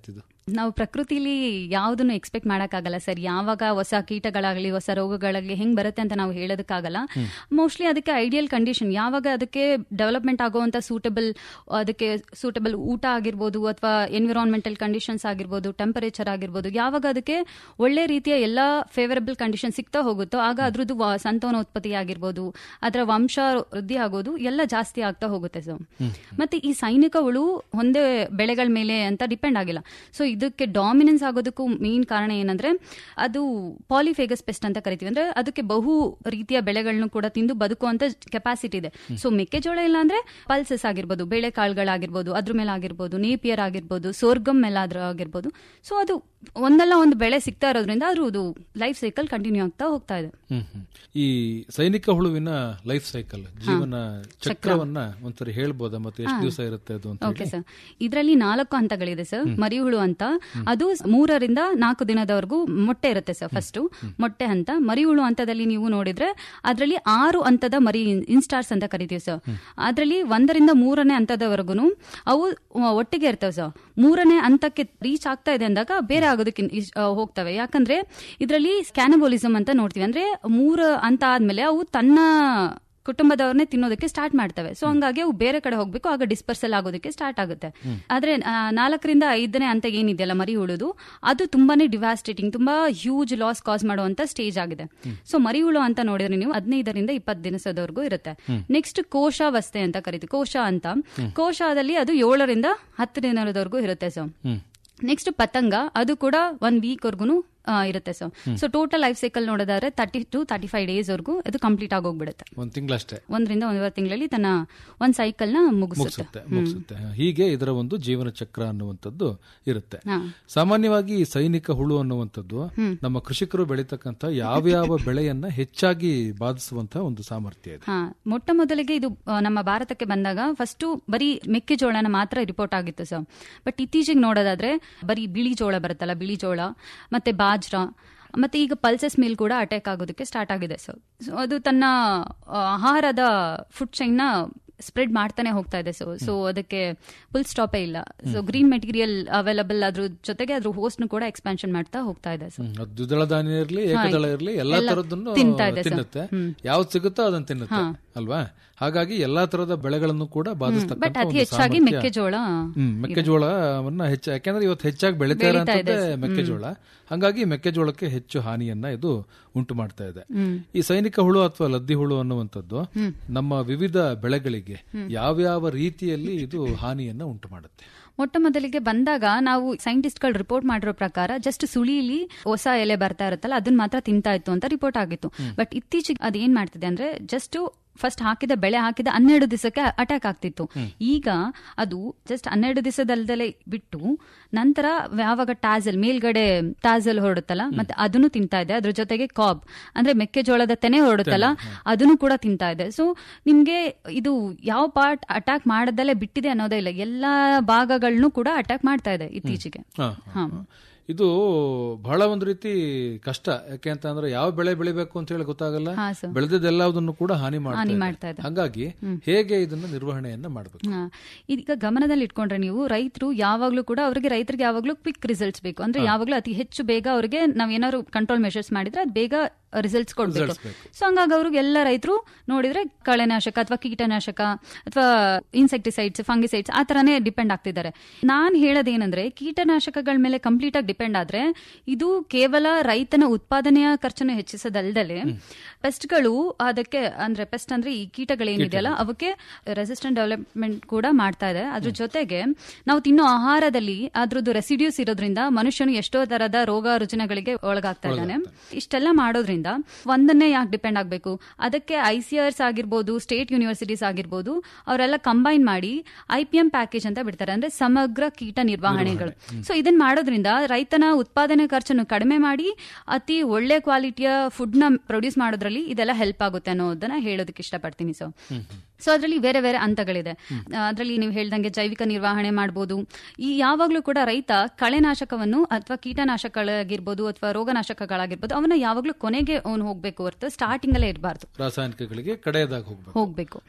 ನಾವು ಪ್ರಕೃತಿಲಿ ಯಾವುದನ್ನು ಎಕ್ಸ್ಪೆಕ್ಟ್ ಮಾಡಕ್ಕಾಗಲ್ಲ ಸರ್ ಯಾವಾಗ ಹೊಸ ಕೀಟಗಳಾಗ್ಲಿ ಹೊಸ ರೋಗಗಳಾಗ್ಲಿ ಹೆಂಗ್ ಬರುತ್ತೆ ಅಂತ ನಾವು ಹೇಳೋದಕ್ಕಾಗಲ್ಲ ಮೋಸ್ಟ್ಲಿ ಅದಕ್ಕೆ ಐಡಿಯಲ್ ಕಂಡೀಷನ್ ಯಾವಾಗ ಅದಕ್ಕೆ ಡೆವಲಪ್ಮೆಂಟ್ ಆಗುವಂತ ಸೂಟಬಲ್ ಅದಕ್ಕೆ ಸೂಟಬಲ್ ಊಟ ಆಗಿರ್ಬೋದು ಅಥವಾ ಎನ್ವಿರಾನ್ಮೆಂಟಲ್ ಕಂಡೀಷನ್ಸ್ ಆಗಿರ್ಬೋದು ಟೆಂಪರೇಚರ್ ಆಗಿರ್ಬೋದು ಯಾವಾಗ ಅದಕ್ಕೆ ಒಳ್ಳೆ ರೀತಿಯ ಎಲ್ಲ ಫೇವರಬಲ್ ಕಂಡೀಷನ್ ಸಿಗ್ತಾ ಹೋಗುತ್ತೋ ಆಗ ಅದ್ರದ್ದು ವ- ಸಂತಾನೋತ್ಪತ್ತಿ ಆಗಿರ್ಬೋದು ಅದರ ವಂಶ ವೃದ್ಧಿ ಆಗೋದು ಎಲ್ಲ ಜಾಸ್ತಿ ಆಗ್ತಾ ಹೋಗುತ್ತೆ ಸರ್ ಮತ್ತೆ ಈ ಸೈನಿಕ ಹುಳು ಒಂದೇ ಬೆಳೆಗಳ ಮೇಲೆ ಅಂತ ಡಿಪೆಂಡ್ ಆಗಿಲ್ಲ ಸೊ ಇದಕ್ಕೆ ಡಾಮಿನೆನ್ಸ್ ಆಗೋದಕ್ಕೂ ಮೇನ್ ಕಾರಣ ಏನಂದ್ರೆ ಅದು ಪಾಲಿಫೇಗಸ್ ಪೆಸ್ಟ್ ಅಂತ ಕರಿತೀವಿ ಅಂದ್ರೆ ಅದಕ್ಕೆ ಬಹು ರೀತಿಯ ಬೆಳೆಗಳನ್ನು ಕೂಡ ತಿಂದು ಬದುಕುವಂತ ಕೆಪಾಸಿಟಿ ಇದೆ ಸೊ ಮೆಕ್ಕೆಜೋಳ ಇಲ್ಲ ಅಂದ್ರೆ ಪಲ್ಸಸ್ ಆಗಿರ್ಬೋದು ಬೇಳೆಕಾಳುಗಳಾಗಿರ್ಬೋದು ಅದ್ರ ಮೇಲೆ ಆಗಿರ್ಬೋದು ನೇಪಿಯರ್ ಆಗಿರ್ಬೋದು ಸೋರ್ಗಮ್ ಮೇಲೆ ಆದ್ರ ಆಗಿರ್ಬೋದು ಸೊ ಅದು ಒಂದಲ್ಲ ಒಂದು ಬೆಳೆ ಸಿಗ್ತಾ ಇರೋದ್ರಿಂದ ಅದ್ರದ್ದು ಲೈಫ್ ಸೈಕಲ್ ಕಂಟಿನ್ಯೂ ಆಗ್ತಾ ಹೋಗ್ತಾ ಇದೆ ಹ್ಮ್ ಹ್ಮ್. ಈ ಸೈನಿಕ ಹುಳುವಿನ ಲೈಫ್ ಸೈಕಲ್ ಜೀವನ ಚಕ್ರವನ್ನ ಒಂದ್ಸರಿ ಹೇಳ್ಬೋದಾ ಮತ್ತೆ ಎಷ್ಟು ದಿವಸ ಇರುತ್ತೆ ಅದು ಅಂತ ಓಕೆ ಸರ್ ಇದರಲ್ಲಿ ನಾಲ್ಕು ಹಂತಗಳಿದೆ ಸರ್ ಮರಿಹುಳು ಅಂತ ಅದು ಮೂರರಿಂದ ನಾಲ್ಕು ದಿನದವರೆಗೂ ಮೊಟ್ಟೆ ಇರುತ್ತೆ ಸರ್ ಫಸ್ಟ್ ಮೊಟ್ಟೆ ಹಂತ ಮರಿಹುಳು ಹಂತದಲ್ಲಿ ನೀವು ನೋಡಿದ್ರೆ ಅದರಲ್ಲಿ ಆರು ಹಂತದ ಮರಿ ಇನ್ಸ್ಟಾರ್ಸ್ ಅಂತ ಕರಿತೀವಿ ಸರ್ ಅದರಲ್ಲಿ ಒಂದರಿಂದ ಮೂರನೇ ಹಂತದವರೆಗೂ ಅವು ಒಟ್ಟಿಗೆ ಇರ್ತವೆ ಸರ್ ಮೂರನೇ ಹಂತಕ್ಕೆ ರೀಚ್ ಆಗ್ತಾ ಇದೆ ಅಂದಾಗ ಬೇರೆ ಆಗೋದಕ್ಕೆ ಇಸ್- ಆ, ಹೋಗ್ತವೆ ಯಾಕಂದ್ರೆ ಇದರಲ್ಲಿ ಸ್ಕ್ಯಾನಬೋಲಿಸಮ್ ಅಂತ ನೋಡ್ತೀವಿ ಅಂದ್ರೆ ಮೂರು ಹಂತ ಆದ್ಮೇಲೆ ಅವು ತನ್ನ ಕುಟುಂಬದವ್ರನ್ನೇ ತಿನ್ನೋದಕ್ಕೆ ಸ್ಟಾರ್ಟ್ ಮಾಡ್ತವೆ ಸೊ ಹಂಗಾಗಿ ಅವು ಬೇರೆ ಕಡೆ ಹೋಗ್ಬೇಕು ಆಗ ಡಿಸ್ಪರ್ಸಲ್ ಆಗೋದಕ್ಕೆ ಸ್ಟಾರ್ಟ್ ಆಗುತ್ತೆ ಆದ್ರೆ ಆ, ನಾಲ್ಕರಿಂದ ಐದನೇ ಹಂತ ಏನಿದೆಯಲ್ಲ ಮರಿ ಹುಳುದು ಅದು ತುಂಬಾನೇ ಡಿವಾಸ್ಟೇಟಿಂಗ್ ತುಂಬಾ ಹ್ಯೂಜ್ ಲಾಸ್ ಕಾಸ್ ಮಾಡುವಂತ ಸ್ಟೇಜ್ ಆಗಿದೆ ಸೊ ಮರಿ ಹುಳು ಅಂತ ನೋಡಿದ್ರೆ ನೀವು ಹದಿನೈದರಿಂದ ಇಪ್ಪತ್ತು ದಿನಸದವರೆಗೂ ಇರುತ್ತೆ ನೆಕ್ಸ್ಟ್ ಕೋಶಾವಸ್ಥೆ ಅಂತ ಕರಿತೀವಿ ಕೋಶ ಅಂತ ಕೋಶದಲ್ಲಿ ಅದು ಏಳರಿಂದ ಹತ್ತು ದಿನದವರೆಗೂ ಇರುತ್ತೆ ಸೊ ಹ್ಮ್ ನೆಕ್ಸ್ಟ್ ಪತಂಗ ಅದು ಕೂಡ ಒನ್ ವೀಕ್ ವರ್ಗುನು ಇರುತ್ತೆ sir so total life cycle ನೋಡೋದಾದ್ರೆ thirty to thirty five days ವರ್ಗೂ ಅದು ಕಂಪ್ಲೀಟ್ ಆಗೋಗ್ಬಿಡುತ್ತೆ ಒಂದ್ ತಿಂಗಳಷ್ಟೇ ಒಂದರಿಂದ ಒಂದೂವರೆ ತಿಂಗಳಲ್ಲಿ ತನ್ನ ಒಂದ್ ಸೈಕಲ್ ನ ಮುಗಿಸುತ್ತೆ ಮುಗಿಸುತ್ತೆ ಮುಗಿಸುತ್ತೆ ಹೀಗೆ ಇದರ ಒಂದು ಜೀವನ ಚಕ್ರ ಅನ್ನುವಂಥದ್ದು ಇರುತ್ತೆ ಹಾ. ಸಾಮಾನ್ಯವಾಗಿ ಈ ಸೈನಿಕ ಹುಳು ಅನ್ನುವಂಥದ್ದು ನಮ್ಮ ಕೃಷಿಕರು ಬೆಳೀತಕ್ಕಂಥ ಯಾವ್ಯಾವ ಬೆಳೆಯನ್ನ ಹೆಚ್ಚಾಗಿ ಬಾಧಿಸುವಂತಹ ಒಂದು ಸಾಮರ್ಥ್ಯ ಇದೆ ಹಾ ಮೊಟ್ಟ ಮೊದಲಿಗೆ ಇದು ಆ, ನಮ್ಮ ಭಾರತಕ್ಕೆ ಬಂದಾಗ ಫಸ್ಟ್ ಬರೀ ಮೆಕ್ಕೆಜೋಳನ ಮಾತ್ರ ರಿಪೋರ್ಟ್ ಆಗಿತ್ತು ಸರ್ ಬಟ್ ಇತ್ತೀಚೆಗೆ ನೋಡೋದಾದ್ರೆ ಬರೀ ಬಿಳಿ ಜೋಳ ಬರುತ್ತಲ್ಲ ಬಿಳಿ ಜೋಳ ಮತ್ತೆ ಬಾಜ್ರಾ ಮತ್ತೆ ಈಗ ಪಲ್ಸಸ್ ಮಿಲ್ ಕೂಡ ಅಟ್ಯಾಕ್ ಆಗೋದಕ್ಕೆ ಸ್ಟಾರ್ಟ್ ಆಗಿದೆ ಸರ್ ಸೊ ಅದು ತನ್ನ ಆ, ಆಹಾರದ ಫುಡ್ ಚೈನ್ ನ ಸ್ಪ್ರೆಡ್ ಮಾಡ್ತಾನೆ ಹೋಗ್ತಾ ಇದೆ ಸೊ ಸೊ ಅದಕ್ಕೆ ಫುಲ್ ಸ್ಟಾಪೇ ಇಲ್ಲ ಸೊ ಗ್ರೀನ್ ಮೆಟೀರಿಯಲ್ ಅವೈಲಬಲ್ ಅದ್ರ ಜೊತೆಗೆ ಅದ್ರ ಹೋಸ್ಟ್ ಕೂಡ ಎಕ್ಸ್ಪಾನ್ಷನ್ ಮಾಡ್ತಾ ಹೋಗ್ತಾ ಇದೆ ಸರ್ ಹ್ಮ್. ಅದು ದ್ವಿದಳ ಧಾನ್ಯ ಇರಲಿ ಏಕದಳ ಇರಲಿ ಎಲ್ಲಾ ಎಲ್ಲ ತರದನ್ನು ತಿಂತಾ ಇದೆ ಸರ್. ತಿನ್ನುತ್ತೆ ಯಾವ್ದು ಸಿಗುತ್ತೋ ಅದನ್ನ ತಿನ್ನುತ್ತೆ ಅಲ್ವಾ ಹಾಗಾಗಿ ಎಲ್ಲಾ ತರದ ಬೆಳೆಗಳನ್ನು ಕೂಡ ಬಾಧಿಸ್ತಕ್ಕಂಥ ಬಟ್ ಅತಿ ಒಂದು ಹೆಚ್ಚಾಗಿ ಸಾಮರ್ಥ್ಯ- ಮೆಕ್ಕೆಜೋಳ ಹ್ಮ್ ಮೆಕ್ಕೆಜೋಳವನ್ನ ಹೆಚ್ಚು ಯಾಕೆಂದ್ರೆ ಇವತ್ತು ಹೆಚ್ಚಾಗಿ ಬೆಳೀತಾ ಬೆಳೀತಾ ಇದೆ ಇರೋಂಥದ್ದೇ ಮೆಕ್ಕೆಜೋಳ ಹಂಗಾಗಿ ಮೆಕ್ಕೆಜೋಳಕ್ಕೆ ಹೆಚ್ಚು ಹಾನಿಯನ್ನ ಇದು ಉಂಟು ಮಾಡ್ತಾ ಇದೆ ಈ ಸೈನಿಕ ಹುಳು ಅಥವಾ ಲದ್ದಿ ಹುಳು ಅನ್ನುವಂಥದ್ದು ನಮ್ಮ ವಿವಿಧ ಬೆಳೆಗಳಿಗೆ ಯಾವ್ಯಾವ ರೀತಿಯಲ್ಲಿ ಇದು ಹಾನಿಯನ್ನ ಉಂಟು ಮಾಡುತ್ತೆ ಮೊಟ್ಟ ಮೊದಲಿಗೆ ಬಂದಾಗ ನಾವು ಸೈಂಟಿಸ್ಟ್ಗಳು ರಿಪೋರ್ಟ್ ಮಾಡಿರೋ ಪ್ರಕಾರ ಜಸ್ಟ್ ಸುಳಿಲಿ ಹೊಸ ಎಲೆ ಬರ್ತಾ ಇರುತ್ತಲ್ಲ ಅದನ್ನ ಮಾತ್ರ ತಿಂತಾ ಇತ್ತು ಅಂತ ರಿಪೋರ್ಟ್ ಆಗಿತ್ತು ಬಟ್ ಇತ್ತೀಚೆಗೆ ಅದೇನ್ ಮಾಡ್ತಿದೆ ಅಂದ್ರೆ ಜಸ್ಟ್ ಫಸ್ಟ್ ಹಾಕಿದ ಬೆಳೆ ಹಾಕಿದ ಹನ್ನೆರಡು ದಿವಸಕ್ಕೆ ಅಟ್ಯಾಕ್ ಆಗ್ತಿತ್ತು ಈಗ ಅದು ಜಸ್ಟ್ ಹನ್ನೆರಡು ದಿವಸದಲ್ದಲೇ ಬಿಟ್ಟು ನಂತರ ಯಾವಾಗ ಟಾಸಲ್ ಮೇಲ್ಗಡೆ ಟಾಸಲ್ ಹೊರಡುತ್ತಲ್ಲ ಮತ್ತೆ ಅದನ್ನು ತಿಂತಾ ಇದೆ ಅದ್ರ ಜೊತೆಗೆ ಕಾಬ್ ಅಂದ್ರೆ ಮೆಕ್ಕೆಜೋಳದ ತೆನೆ ಹೊರಡುತ್ತಲ್ಲ ಅದನ್ನು ಕೂಡ ತಿಂತಾ ಇದೆ ಸೊ ನಿಮ್ಗೆ ಇದು ಯಾವ ಪಾರ್ಟ್ ಅಟ್ಯಾಕ್ ಮಾಡದಲ್ಲೇ ಬಿಟ್ಟಿದೆ ಅನ್ನೋದೇ ಇಲ್ಲ ಎಲ್ಲಾ ಭಾಗಗಳನ್ನು ಕೂಡ ಅಟ್ಯಾಕ್ ಮಾಡ್ತಾ ಇದೆ ಇತ್ತೀಚೆಗೆ ಹಾ, ಹಾ, ಹಾ. ಇದು ಬಹಳ ಒಂದು ರೀತಿ ಕಷ್ಟ ಯಾಕೆ ಅಂತ ಅಂದ್ರೆ ಯಾವ ಬೆಳೆ ಬೆಳಿಬೇಕು ಅಂತ ಹೇಳಿ ಗೊತ್ತಾಗಲ್ಲ ಹಾ, ಸರ್. ಬೆಳೆದದ್ದೆಲ್ಲದನ್ನು ಕೂಡ ಹಾನಿ ಹಾನಿ ಮಾಡ್ತಾ ಮಾಡ್ತಾ ಇದೆ ಇದೆ. ಹಾಗಾಗಿ ಹೇಗೆ ಇದನ್ನ ನಿರ್ವಹಣೆಯನ್ನ ಮಾಡಬೇಕು ಹಾ. ಈಗ ಗಮನದಲ್ಲಿ ಇಟ್ಕೊಂಡ್ರೆ ನೀವು ರೈತರು ಯಾವಾಗ್ಲೂ ಕೂಡ ಅವರಿಗೆ ರೈತರಿಗೆ ಯಾವಾಗ್ಲೂ ಕ್ವಿಕ್ ರಿಸಲ್ಟ್ಸ್ ಬೇಕು ಅಂದ್ರೆ ಯಾವಾಗ್ಲೂ ಅತಿ ಹೆಚ್ಚು ಬೇಗ ಅವರಿಗೆ ನಾವ್ ಏನಾದ್ರು ಕಂಟ್ರೋಲ್ ಮೆಷರ್ಸ್ ಮಾಡಿದ್ರೆ ಅದು ಬೇಗ ರಿಸಲ್ಟ್ಸ್ ಕೊಡ್ಬೇಕು Results ಬೇಕು. ಸೊ ಹಂಗಾಗಿ ಅವ್ರಿಗೆ ಎಲ್ಲ ರೈತರು ನೋಡಿದ್ರೆ ಕಳೆನಾಶಕ ಅಥವಾ ಕೀಟನಾಶಕ ಅಥವಾ ಇನ್ಸೆಕ್ಟಿಸೈಡ್ಸ್ ಫಂಗಿಸೈಡ್ಸ್ ಆ ತರನೇ ಡಿಪೆಂಡ್ ಆಗ್ತಿದ್ದಾರೆ ನಾನ್ ಹೇಳೋದೇನಂದ್ರೆ ಕೀಟನಾಶಕಗಳ ಮೇಲೆ ಕಂಪ್ಲೀಟ್ ಆಗಿ ಡಿಪೆಂಡ್ ಆದ್ರೆ ಇದು ಕೇವಲ ರೈತನ ಉತ್ಪಾದನೆಯ ಖರ್ಚನ್ನು ಹೆಚ್ಚಿಸೋದಲ್ದಲೆ ಪೆಸ್ಟ್ಗಳು ಅದಕ್ಕೆ ಅಂದ್ರೆ ಪೆಸ್ಟ್ ಅಂದ್ರೆ ಈ ಕೀಟಗಳೇನಿದೆಯಲ್ಲ ಅವಕ್ಕೆ ರೆಸಿಸ್ಟೆಂಟ್ ಡೆವಲಪ್ಮೆಂಟ್ ಕೂಡ ಮಾಡ್ತಾ ಇದೆ ಅದ್ರ ಜೊತೆಗೆ ನಾವು ತಿನ್ನೋ ಆಹಾರದಲ್ಲಿ ಅದ್ರದ್ದು ರೆಸಿಡ್ಯೂಸ್ ಇರೋದ್ರಿಂದ ಮನುಷ್ಯನು ಎಷ್ಟೋ ತರದ ರೋಗ ರುಜಿನಗಳಿಗೆ ಒಳಗಾಗ್ತಾ ಇದ್ದಾನೆ ಇಷ್ಟೆಲ್ಲ ಮಾಡೋದ್ರಿಂದ ಒಂದನ್ನೇ ಯಾಕೆ ಡಿಪೆಂಡ್ ಆಗಬೇಕು ಅದಕ್ಕೆ ಐ ಸಿ ಆರ್ಸ್ ಆಗಿರ್ಬೋದು ಸ್ಟೇಟ್ ಯೂನಿವರ್ಸಿಟೀಸ್ ಆಗಿರ್ಬೋದು ಅವರೆಲ್ಲ ಕಂಬೈನ್ ಮಾಡಿ ಐ ಪಿ ಎಂ ಪ್ಯಾಕೇಜ್ ಅಂತ ಬಿಡ್ತಾರೆ ಅಂದ್ರೆ ಸಮಗ್ರ ಕೀಟ ನಿರ್ವಹಣೆಗಳು ಸೊ ಇದನ್ನ ಮಾಡೋದ್ರಿಂದ ರೈತನ ಉತ್ಪಾದನೆ ಖರ್ಚನ್ನು ಕಡಿಮೆ ಮಾಡಿ ಅತಿ ಒಳ್ಳೆ ಕ್ವಾಲಿಟಿಯ ಫುಡ್ ನ ಪ್ರೊಡ್ಯೂಸ್ ಮಾಡೋದ್ರಲ್ಲಿ ಇದೆಲ್ಲ ಹೆಲ್ಪ್ ಆಗುತ್ತೆ ಅನ್ನೋದನ್ನ ಹೇಳೋದಕ್ಕೆ ಇಷ್ಟಪಡ್ತೀನಿ ಸೊ ಸೊ ಅದರಲ್ಲಿ ಬೇರೆ ಬೇರೆ ಹಂತಗಳಿದೆ ಅದರಲ್ಲಿ ನೀವು ಹೇಳ್ದಂಗೆ ಜೈವಿಕ ನಿರ್ವಹಣೆ ಮಾಡಬಹುದು ಈ ಯಾವಾಗಲೂ ಕೂಡ ರೈತ ಕಳೆನಾಶಕವನ್ನು ಅಥವಾ ಕೀಟನಾಶಕಗಳಾಗಿರ್ಬೋದು ಅಥವಾ ರೋಗನಾಶಕಗಳಾಗಿರ್ಬೋದು ಅವನ್ನ ಯಾವಾಗಲೂ ಕೊನೆಗೆ ಅವನು ಹೋಗ್ಬೇಕು ಹೊರತು ಸ್ಟಾರ್ಟಿಂಗ್ ಅಲ್ಲೇ ಇರಬಾರ್ದು ರಾಸಾಯನಿಕಗಳಿಗೆ ಕಡೆಯದಾಗಿ ಹೋಗ್ಬೇಕು ಹೋಗ್ಬೇಕು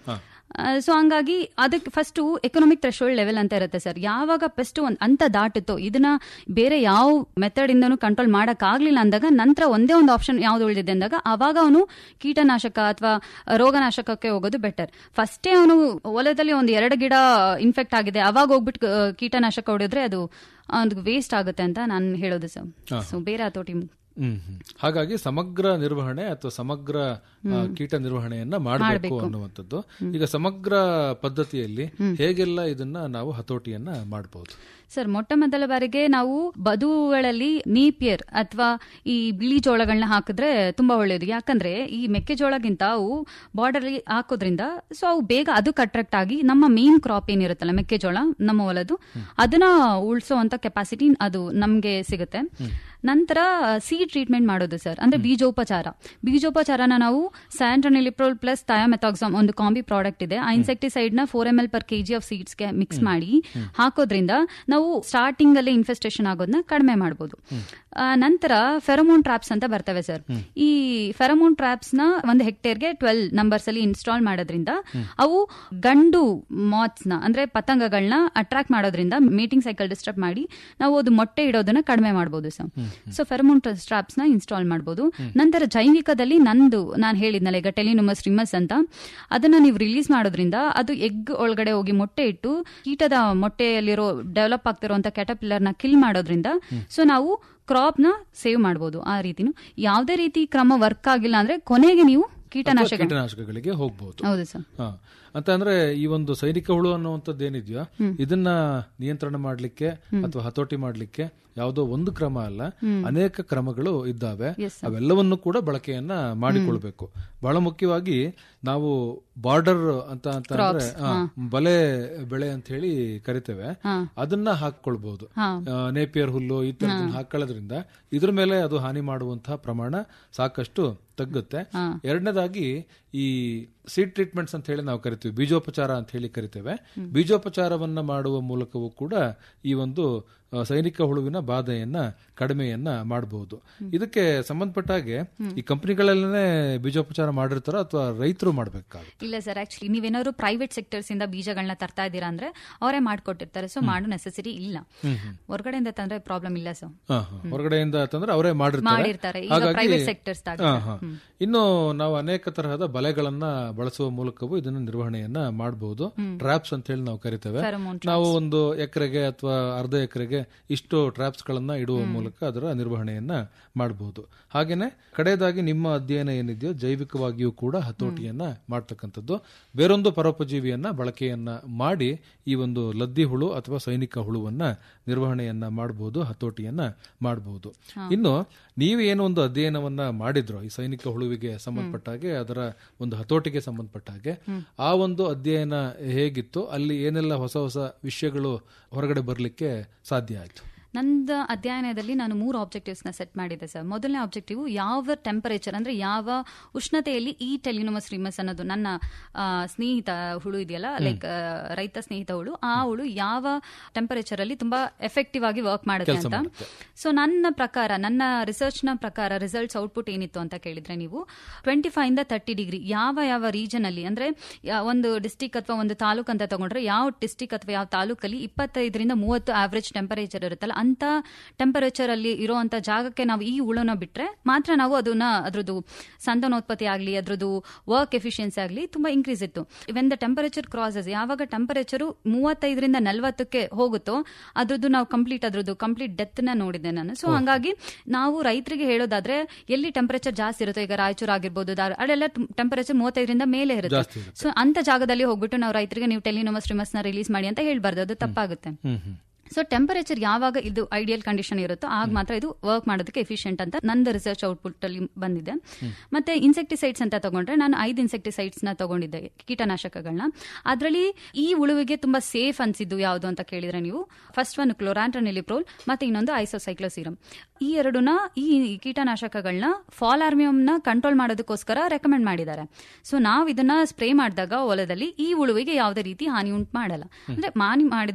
ಸೊ ಹಂಗಾಗಿ ಅದಕ್ಕೆ ಫಸ್ಟ್ ಎಕನಾಮಿಕ್ ಥ್ರೆಶೋಲ್ಡ್ ಲೆವೆಲ್ ಅಂತ ಇರುತ್ತೆ ಸರ್ ಯಾವಾಗ ಪೆಸ್ಟ್ ಒಂದ್ ಅಂತ ದಾಟುತ್ತೋ ಇದನ್ನ ಬೇರೆ ಯಾವ ಮೆಥಡ್ ಇಂದನೂ ಕಂಟ್ರೋಲ್ ಮಾಡಕ್ ಆಗ್ಲಿಲ್ಲ ಅಂದಾಗ ನಂತರ ಒಂದೇ ಒಂದು ಆಪ್ಷನ್ ಯಾವ್ದು ಉಳಿದಿದೆ ಅಂದಾಗ ಅವಾಗ ಅವನು ಕೀಟನಾಶಕ ಅಥವಾ ರೋಗನಾಶಕಕ್ಕೆ ಹೋಗೋದು ಬೆಟರ್ ಫಸ್ಟೇ ಅವನು ಹೊಲದಲ್ಲಿ ಒಂದು ಎರಡು ಗಿಡ ಇನ್ಫೆಕ್ಟ್ ಆಗಿದೆ ಅವಾಗ ಹೋಗ್ಬಿಟ್ಟು ಆ, ಕೀಟನಾಶಕ ಹೊಡೆದ್ರೆ ಅದು ಒಂದು ವೇಸ್ಟ್ ಆಗುತ್ತೆ ಅಂತ ನಾನು ಹೇಳೋದು ಸರ್ ಸೊ ಬೇರೆ ಹತೋಟಿ ಹ್ಮ್ ಹ್ಮ್. ಹಾಗಾಗಿ ಸಮಗ್ರ ನಿರ್ವಹಣೆ ಅಥವಾ ಸಮಗ್ರ ಆ, ಕೀಟ ನಿರ್ವಹಣೆಯನ್ನ ಮಾಡಬೇಕು ಅನ್ನುವಂಥದ್ದು ಈಗ ಸಮಗ್ರ ಪದ್ಧತಿಯಲ್ಲಿ ಹೇಗೆಲ್ಲ ಇದನ್ನ ನಾವು ಹತೋಟಿಯನ್ನ ಮಾಡಬಹುದು ಸರ್ ಮೊಟ್ಟ ಮೊದಲ ಬಾರಿಗೆ ನಾವು ಬದುಗಳಲ್ಲಿ ನೀಪಿಯರ್ ಅಥವಾ ಈ ಬಿಳಿ ಜೋಳಗಳನ್ನ ಹಾಕಿದ್ರೆ ತುಂಬಾ ಒಳ್ಳೆಯದು ಯಾಕಂದ್ರೆ ಈ ಮೆಕ್ಕೆಜೋಳಗಿಂತ ಅವು ಬಾರ್ಡರ್ ಹಾಕೋದ್ರಿಂದ ಸೊ ಅವು ಬೇಗ ಅದಕ್ಕೆ ಅಟ್ರಾಕ್ಟ್ ಆಗಿ ನಮ್ಮ ಮೇನ್ ಕ್ರಾಪ್ ಏನಿರುತ್ತಲ್ಲ ಮೆಕ್ಕೆಜೋಳ ನಮ್ಮ ಹೊಲದು ಅದನ್ನ ಉಳಿಸೋವಂತ ಕೆಪಾಸಿಟಿ ಅದು ನಮ್ಗೆ ಸಿಗುತ್ತೆ ನಂತರ ಸಿ ಟ್ರೀಟ್ಮೆಂಟ್ ಮಾಡೋದು ಸರ್ ಅಂದ್ರೆ ಬೀಜೋಪಚಾರ ಬೀಜೋಪಚಾರನ ನಾವು ಸ್ಯಾಂಟ್ರನಿಲಿಪ್ರೋಲ್ ಪ್ಲಸ್ ಥಯಾಮೆಥಾಕ್ಸಾಮ್ ಒಂದು ಕಾಂಬಿ ಪ್ರಾಡಕ್ಟ್ ಇದೆ ಆ ಇನ್ಸೆಕ್ಟಿಸೈಡ್ ನ four M L per KG of ಸೀಡ್ಸ್ಗೆ ಮಿಕ್ಸ್ ಮಾಡಿ ಹಾಕೋದ್ರಿಂದ ನಾವು ಸ್ಟಾರ್ಟಿಂಗ್ ಅಲ್ಲಿ ಇನ್ಫೆಸ್ಟೇಷನ್ ಆಗೋದನ್ನ ಕಡಿಮೆ ಮಾಡಬಹುದು ನಂತರ ಫೆರಮೋನ್ ಟ್ರಾಪ್ಸ್ ಅಂತ ಬರ್ತವೆ ಸರ್ ಈ ಫೆರಮೋನ್ ಟ್ರಾಪ್ಸ್ ನ ಒಂದು ಹೆಕ್ಟೇರ್ಗೆ ಟ್ವೆಲ್ ನಂಬರ್ಸ್ ಅಲ್ಲಿ ಇನ್ಸ್ಟಾಲ್ ಮಾಡೋದ್ರಿಂದ ಅವು ಗಂಡು ಮಾತ್ಸ್ ನ ಅಂದ್ರೆ ಪತಂಗಗಳನ್ನ ಅಟ್ರಾಕ್ಟ್ ಮಾಡೋದ್ರಿಂದ ಮೀಟಿಂಗ್ ಸೈಕಲ್ ಡಿಸ್ಟರ್ಬ್ ಮಾಡಿ ನಾವು ಅದು ಮೊಟ್ಟೆ ಇಡೋದನ್ನ ಕಡಿಮೆ ಮಾಡಬಹುದು ಸರ್ ಸೊ ಫೆರಮೋನ್ ಟ್ರಾಪ್ಸ್ ನ ಇನ್ಸ್ಟಾಲ್ ಮಾಡಬಹುದು ನಂತರ ಜೈವಿಕದಲ್ಲಿ ನಂದು ನಾನು ಹೇಳಿದ್ನಲ್ಲ ಈಗ ಟೆಲಿನುಮಸ್ ರಿಮಸ್ ಅಂತ ಅದನ್ನ ನೀವು ರಿಲೀಸ್ ಮಾಡೋದ್ರಿಂದ ಅದು ಎಗ್ ಒಳಗಡೆ ಹೋಗಿ ಮೊಟ್ಟೆ ಇಟ್ಟು ಕೀಟದ ಮೊಟ್ಟೆಯಲ್ಲಿರೋ ಡೆವಲಪ್ ಆಗ್ತಿರುವಂತ ಕ್ಯಾಟಪಿಲ್ಲರ್ ನ ಕಿಲ್ ಮಾಡೋದ್ರಿಂದ ಸೊ ನಾವು ಕ್ರಾಪ್ ನ ಸೇವ್ ಮಾಡಬಹುದು ಆ ರೀತಿನು ಯಾವುದೇ ರೀತಿ ಕ್ರಮ ವರ್ಕ್ ಆಗಿಲ್ಲ ಅಂದ್ರೆ ಕೊನೆಗೆ ನೀವು ಕೀಟನಾಶಕ ಕೀಟನಾಶಕಗಳಿಗೆ ಹೋಗ್ಬಹುದು ಹೌದು ಸರ್ ಹಾ ಅಂತ ಅಂದ್ರೆ ಈ ಒಂದು ಸೈನಿಕ ಹುಳು ಅನ್ನುವಂಥದ್ದು ಏನಿದೆಯೋ ಇದನ್ನ ನಿಯಂತ್ರಣ ಮಾಡ್ಲಿಕ್ಕೆ ಅಥವಾ ಹತೋಟಿ ಮಾಡ್ಲಿಕ್ಕೆ ಯಾವುದೋ ಒಂದು ಕ್ರಮ ಅಲ್ಲ ಅನೇಕ ಕ್ರಮಗಳು ಇದ್ದಾವೆ ಅವೆಲ್ಲವನ್ನು ಕೂಡ ಬಳಕೆಯನ್ನ ಮಾಡಿಕೊಳ್ಬೇಕು ಬಹಳ ಮುಖ್ಯವಾಗಿ ನಾವು ಬಾರ್ಡರ್ ಅಂತ ಅಂತ ಅಂದ್ರೆ ಆ, ಬಲೆ ಬೆಳೆ ಅಂತ ಹೇಳಿ ಕರಿತೇವೆ ಅದನ್ನ ಹಾಕೊಳ್ಬಹುದು ನೇಪಿಯರ್ ಹುಲ್ಲು ಈ ತರದನ್ನ ಹಾಕೊಳ್ಳೋದ್ರಿಂದ ಇದ್ರ ಮೇಲೆ ಅದು ಹಾನಿ ಮಾಡುವಂತಹ ಪ್ರಮಾಣ ಸಾಕಷ್ಟು ತಗ್ಗುತ್ತೆ ಎರಡನೇದಾಗಿ ಈ ಸೀಡ್ ಟ್ರೀಟ್ಮೆಂಟ್ಸ್ ಅಂತ ಹೇಳಿ ನಾವು ಕರಿತೀವಿ ಬೀಜೋಪಚಾರ ಅಂತ ಹೇಳಿ ಕರಿತೇವೆ ಬೀಜೋಪಚಾರವನ್ನ ಮಾಡುವ ಮೂಲಕವೂ ಕೂಡ ಈ ಒಂದು ಆ, ಸೈನಿಕ ಹುಳುವಿನ ಬಾಧೆಯನ್ನ ಕಡಿಮೆಯನ್ನ ಮಾಡಬಹುದು ಇದಕ್ಕೆ ಸಂಬಂಧಪಟ್ಟ ಹಾಗೆ ಈ ಕಂಪನಿಗಳಲ್ಲೇ ಬೀಜೋಪಚಾರ ಮಾಡಿರ್ತಾರ ಅಥವಾ ರೈತರು ಮಾಡ್ಬೇಕಾಗುತ್ತೆ ಇಲ್ಲ ಸರ್ ಆಕ್ಚುಲಿ ನೀವೇನಾದ್ರು ಪ್ರೈವೇಟ್ ಸೆಕ್ಟರ್ಸ್ ಇಂದ ಬೀಜಗಳನ್ನ ತರ್ತಾ ಇದ್ದೀರಾ ಅಂದ್ರೆ ಅವರೇ ಮಾಡ್ಕೊಟ್ಟಿರ್ತಾರೆ ಸೊ ಮಾಡೋ ನೆಸೆಸಿಟಿ ಇಲ್ಲ ಹೊರಗಡೆಯಿಂದ ತಂದ್ರೆ ಪ್ರಾಬ್ಲಮ್ ಇಲ್ಲ ಸರ್ ಹಾ, ಹಾ. ಹೊರಗಡೆಯಿಂದ ಅಂತಂದ್ರೆ ಅವರೇ ಮಾಡಿರ್ತಾರೆ ಮಾಡಿರ್ತಾರೆ. ಈಗ private sectors ದಾಗ. ಹಾ, ಹಾ. ಇನ್ನು ನಾವು ಅನೇಕ ತರಹದ ಬಲೆಗಳನ್ನ ಬಳಸುವ ಮೂಲಕವೂ ಇದನ್ನ ನಿರ್ವಹಣೆಯನ್ನ ಮಾಡಬಹುದು ಟ್ರಾಪ್ಸ್ ಅಂತ ಹೇಳಿ ನಾವು ಕರಿತೇವೆ Pheromone ನಾವು ಒಂದು ಎಕರೆಗೆ ಅಥವಾ ಅರ್ಧ ಎಕರೆಗೆ ಇಷ್ಟು ಟ್ರಾಪ್ಸ್ ಗಳನ್ನ ಇಡುವ ಮೂಲಕ ಅದರ ನಿರ್ವಹಣೆಯನ್ನ ಮಾಡಬಹುದು ಹಾಗೇನೆ ಕಡೆಯದಾಗಿ ನಿಮ್ಮ ಅಧ್ಯಯನ ಏನಿದೆಯೋ ಜೈವಿಕವಾಗಿಯೂ ಕೂಡ ಹತೋಟಿಯನ್ನ ಮಾಡ್ತಕ್ಕಂಥದ್ದು ಬೇರೊಂದು ಪರೋಪಜೀವಿಯನ್ನ ಬಳಕೆಯನ್ನ ಮಾಡಿ ಈ ಒಂದು ಲದ್ದಿ ಹುಳು ಅಥವಾ ಸೈನಿಕ ಹುಳುವನ್ನ ನಿರ್ವಹಣೆಯನ್ನ ಮಾಡಬಹುದು ಹತೋಟಿಯನ್ನ ಮಾಡಬಹುದು ಇನ್ನು ನೀವು ಏನು ಒಂದು ಅಧ್ಯಯನವನ್ನ ಮಾಡಿದ್ರು ಈ ಸೈನಿಕ ಹುಳುವಿಗೆ ಸಂಬಂಧಪಟ್ಟ ಹಾಗೆ ಅದರ ಒಂದು ಹತೋಟಿಗೆ ಸಂಬಂಧಪಟ್ಟ ಹಾಗೆ ಆ ಒಂದು ಅಧ್ಯಯನ ಹೇಗಿತ್ತು ಅಲ್ಲಿ ಏನೆಲ್ಲ ಹೊಸ ಹೊಸ ವಿಷಯಗಳು ಹೊರಗಡೆ ಬರಲಿಕ್ಕೆ ಸಾಧ್ಯ ಆಯ್ತು ನಂದು ಅಧ್ಯಯನದಲ್ಲಿ ನಾನು ಮೂರು ಆಬ್ಜೆಕ್ಟಿವ್ಸ್ ನ ಸೆಟ್ ಮಾಡಿದ್ದೆ ಸರ್ ಮೊದಲನೇ ಆಬ್ಜೆಕ್ಟಿವ್ ಯಾವ ಟೆಂಪರೇಚರ್ ಅಂದ್ರೆ ಯಾವ ಉಷ್ಣತೆಯಲ್ಲಿ ಈ ಟೆಲಿನೋಮಸ್ ರಿಮಸ್ ಅನ್ನೋದು ನನ್ನ ಆ, ಸ್ನೇಹಿತ ಹುಳು ಇದೆಯಲ್ಲ ಲೈಕ್ ರೈತ ಸ್ನೇಹಿತ ಹುಳು ಆ ಹುಳು ಯಾವ ಟೆಂಪರೇಚರ್ ಅಲ್ಲಿ ತುಂಬಾ ಎಫೆಕ್ಟಿವ್ ಆಗಿ ವರ್ಕ್ ಮಾಡುತ್ತೆ ಅಂತ ಸೊ ನನ್ನ ಪ್ರಕಾರ ನನ್ನ ರಿಸರ್ಚ್ ನ ಪ್ರಕಾರ ರಿಸಲ್ಟ್ಸ್ ಔಟ್ಪುಟ್ ಏನಿತ್ತು ಅಂತ ಕೇಳಿದ್ರೆ ನೀವು ಟ್ವೆಂಟಿ ಫೈವ್ ಇಂದ ತರ್ಟಿ ಡಿಗ್ರಿ ಯಾವ ಯಾವ ರೀಜನ್ ಅಲ್ಲಿ ಅಂದ್ರೆ ಯಾ- ಒಂದು ಡಿಸ್ಟಿಕ್ ಅಥವಾ ಒಂದು ತಾಲೂಕ್ ಅಂತ ತಗೊಂಡ್ರೆ ಯಾವ ಡಿಸ್ಟಿಕ್ ಅಥವಾ ಯಾವ ತಾಲೂಕಲ್ಲಿ ಇಪ್ಪತ್ತೈದರಿಂದ ಮೂವತ್ತು ಆವರೇಜ್ ಟೆಂಪರೇಚರ್ ಇರುತ್ತಲ್ಲ ಅಂತ ಟೆಂಪರೇಚರ್ ಅಲ್ಲಿ ಇರುವಂತ ಜಾಗಕ್ಕೆ ನಾವು ಈ ಹುಳುನ ಬಿಟ್ರೆ ಮಾತ್ರ ನಾವು ಅದನ್ನ ಅದ್ರದ್ದು ಸಂತಾನೋತ್ಪತ್ತಿ ಆಗಲಿ ಅದ್ರದ್ದು ವರ್ಕ್ ಎಫಿಷಿಯನ್ಸಿ ಆಗಲಿ ತುಂಬಾ ಇನ್ಕ್ರೀಸ್ ಇತ್ತು ವೆನ್ ದ ಟೆಂಪರೇಚರ್ ಕ್ರಾಸಸ್ ಯಾವಾಗ ಟೆಂಪರೇಚರ್ ಮೂವತ್ತೈದರಿಂದ ನಲವತ್ತಕ್ಕೆ ಹೋಗುತ್ತೋ ಅದ್ರದ್ದು ನಾವು ಕಂಪ್ಲೀಟ್ ಅದ್ರದ್ದು ಕಂಪ್ಲೀಟ್ ಡೆತ್ ನ ನೋಡಿದೆ ನಾನು ಸೊ ಹಂಗಾಗಿ ನಾವು ರೈತರಿಗೆ ಹೇಳೋದಾದ್ರೆ ಎಲ್ಲಿ ಟೆಂಪರೇಚರ್ ಜಾಸ್ತಿ ಇರುತ್ತೋ ಈಗ ರಾಯಚೂರು ಆಗಿರ್ಬೋದು ಧಾರ- ಅಲ್ಲೆಲ್ಲ ಟೆಂಪರೇಚರ್ ಮೂವತ್ತೈದರಿಂದ ಮೇಲೆ ಇರುತ್ತೆ ಸೊ ಅಂತ ಜಾಗದಲ್ಲಿ ಹೋಗ್ಬಿಟ್ಟು ನಾವು ರೈತರಿಗೆ ನೀವು ಟೆಲಿನೋಮಸ್ ನ ರಿಲೀಸ್ ಮಾಡಿ ಅಂತ ಹೇಳ್ಬಾರ್ದು ಅದು ತಪ್ಪಾಗುತ್ತೆ ಹ್ಮ್ ಹ್ಮ್ ಸೊ ಟೆಂಪರೇಚರ್ ಯಾವಾಗ ಇದು ಐಡಿಯಲ್ ಕಂಡೀಷನ್ ಇರುತ್ತೋ ಆಗ ಮಾತ್ರ ಇದು ವರ್ಕ್ ಮಾಡೋದಕ್ಕೆ ಎಫಿಷಿಯಂಟ್ ಅಂತ ನಂದು ರಿಸರ್ಚ್ ಔಟ್ಪುಟ್ ಅಲ್ಲಿ ಬಂದಿದೆ ಮತ್ತೆ ಇನ್ಸೆಕ್ಟಿಸೈಡ್ಸ್ ಅಂತ ತಗೊಂಡ್ರೆ ನಾನು ಐದು ಇನ್ಸೆಕ್ಟಿಸೈಡ್ಸ್ ನ ತಗೊಂಡಿದ್ದೆ ಕೀಟನಾಶಕಗಳನ್ನ ಅದರಲ್ಲಿ ಈ ಉಳುವಿಗೆ ತುಂಬಾ ಸೇಫ್ ಅನ್ಸಿದ್ದು ಯಾವುದು ಅಂತ ಕೇಳಿದ್ರೆ ನೀವು ಫಸ್ಟ್ ಒನ್ ಕ್ಲೋರಾಂಟ್ರನಿಲಿಪ್ರೋಲ್ ಮತ್ತೆ ಇನ್ನೊಂದು ಐಸೋಸೈಕ್ಲೋಸಿರಮ್ ಈ ಎರಡನ್ನ ಈ ಕೀಟನಾಶಕಗಳನ್ನ ಫಾಲಾರ್ಮಿಯಂ ನ ಕಂಟ್ರೋಲ್ ಮಾಡೋದಕ್ಕೋಸ್ಕರ ರೆಕಮೆಂಡ್ ಮಾಡಿದ್ದಾರೆ ಸೊ ನಾವು ಇದನ್ನ ಸ್ಪ್ರೇ ಮಾಡಿದಾಗ ಹೊಲದಲ್ಲಿ ಈ ಉಳುವಿಗೆ ಯಾವುದೇ ರೀತಿ ಹಾನಿ ಉಂಟು ಮಾಡಲ್ಲ ಅಂದ್ರೆ ಹಾನಿ ಮಾಡಿದ್ರು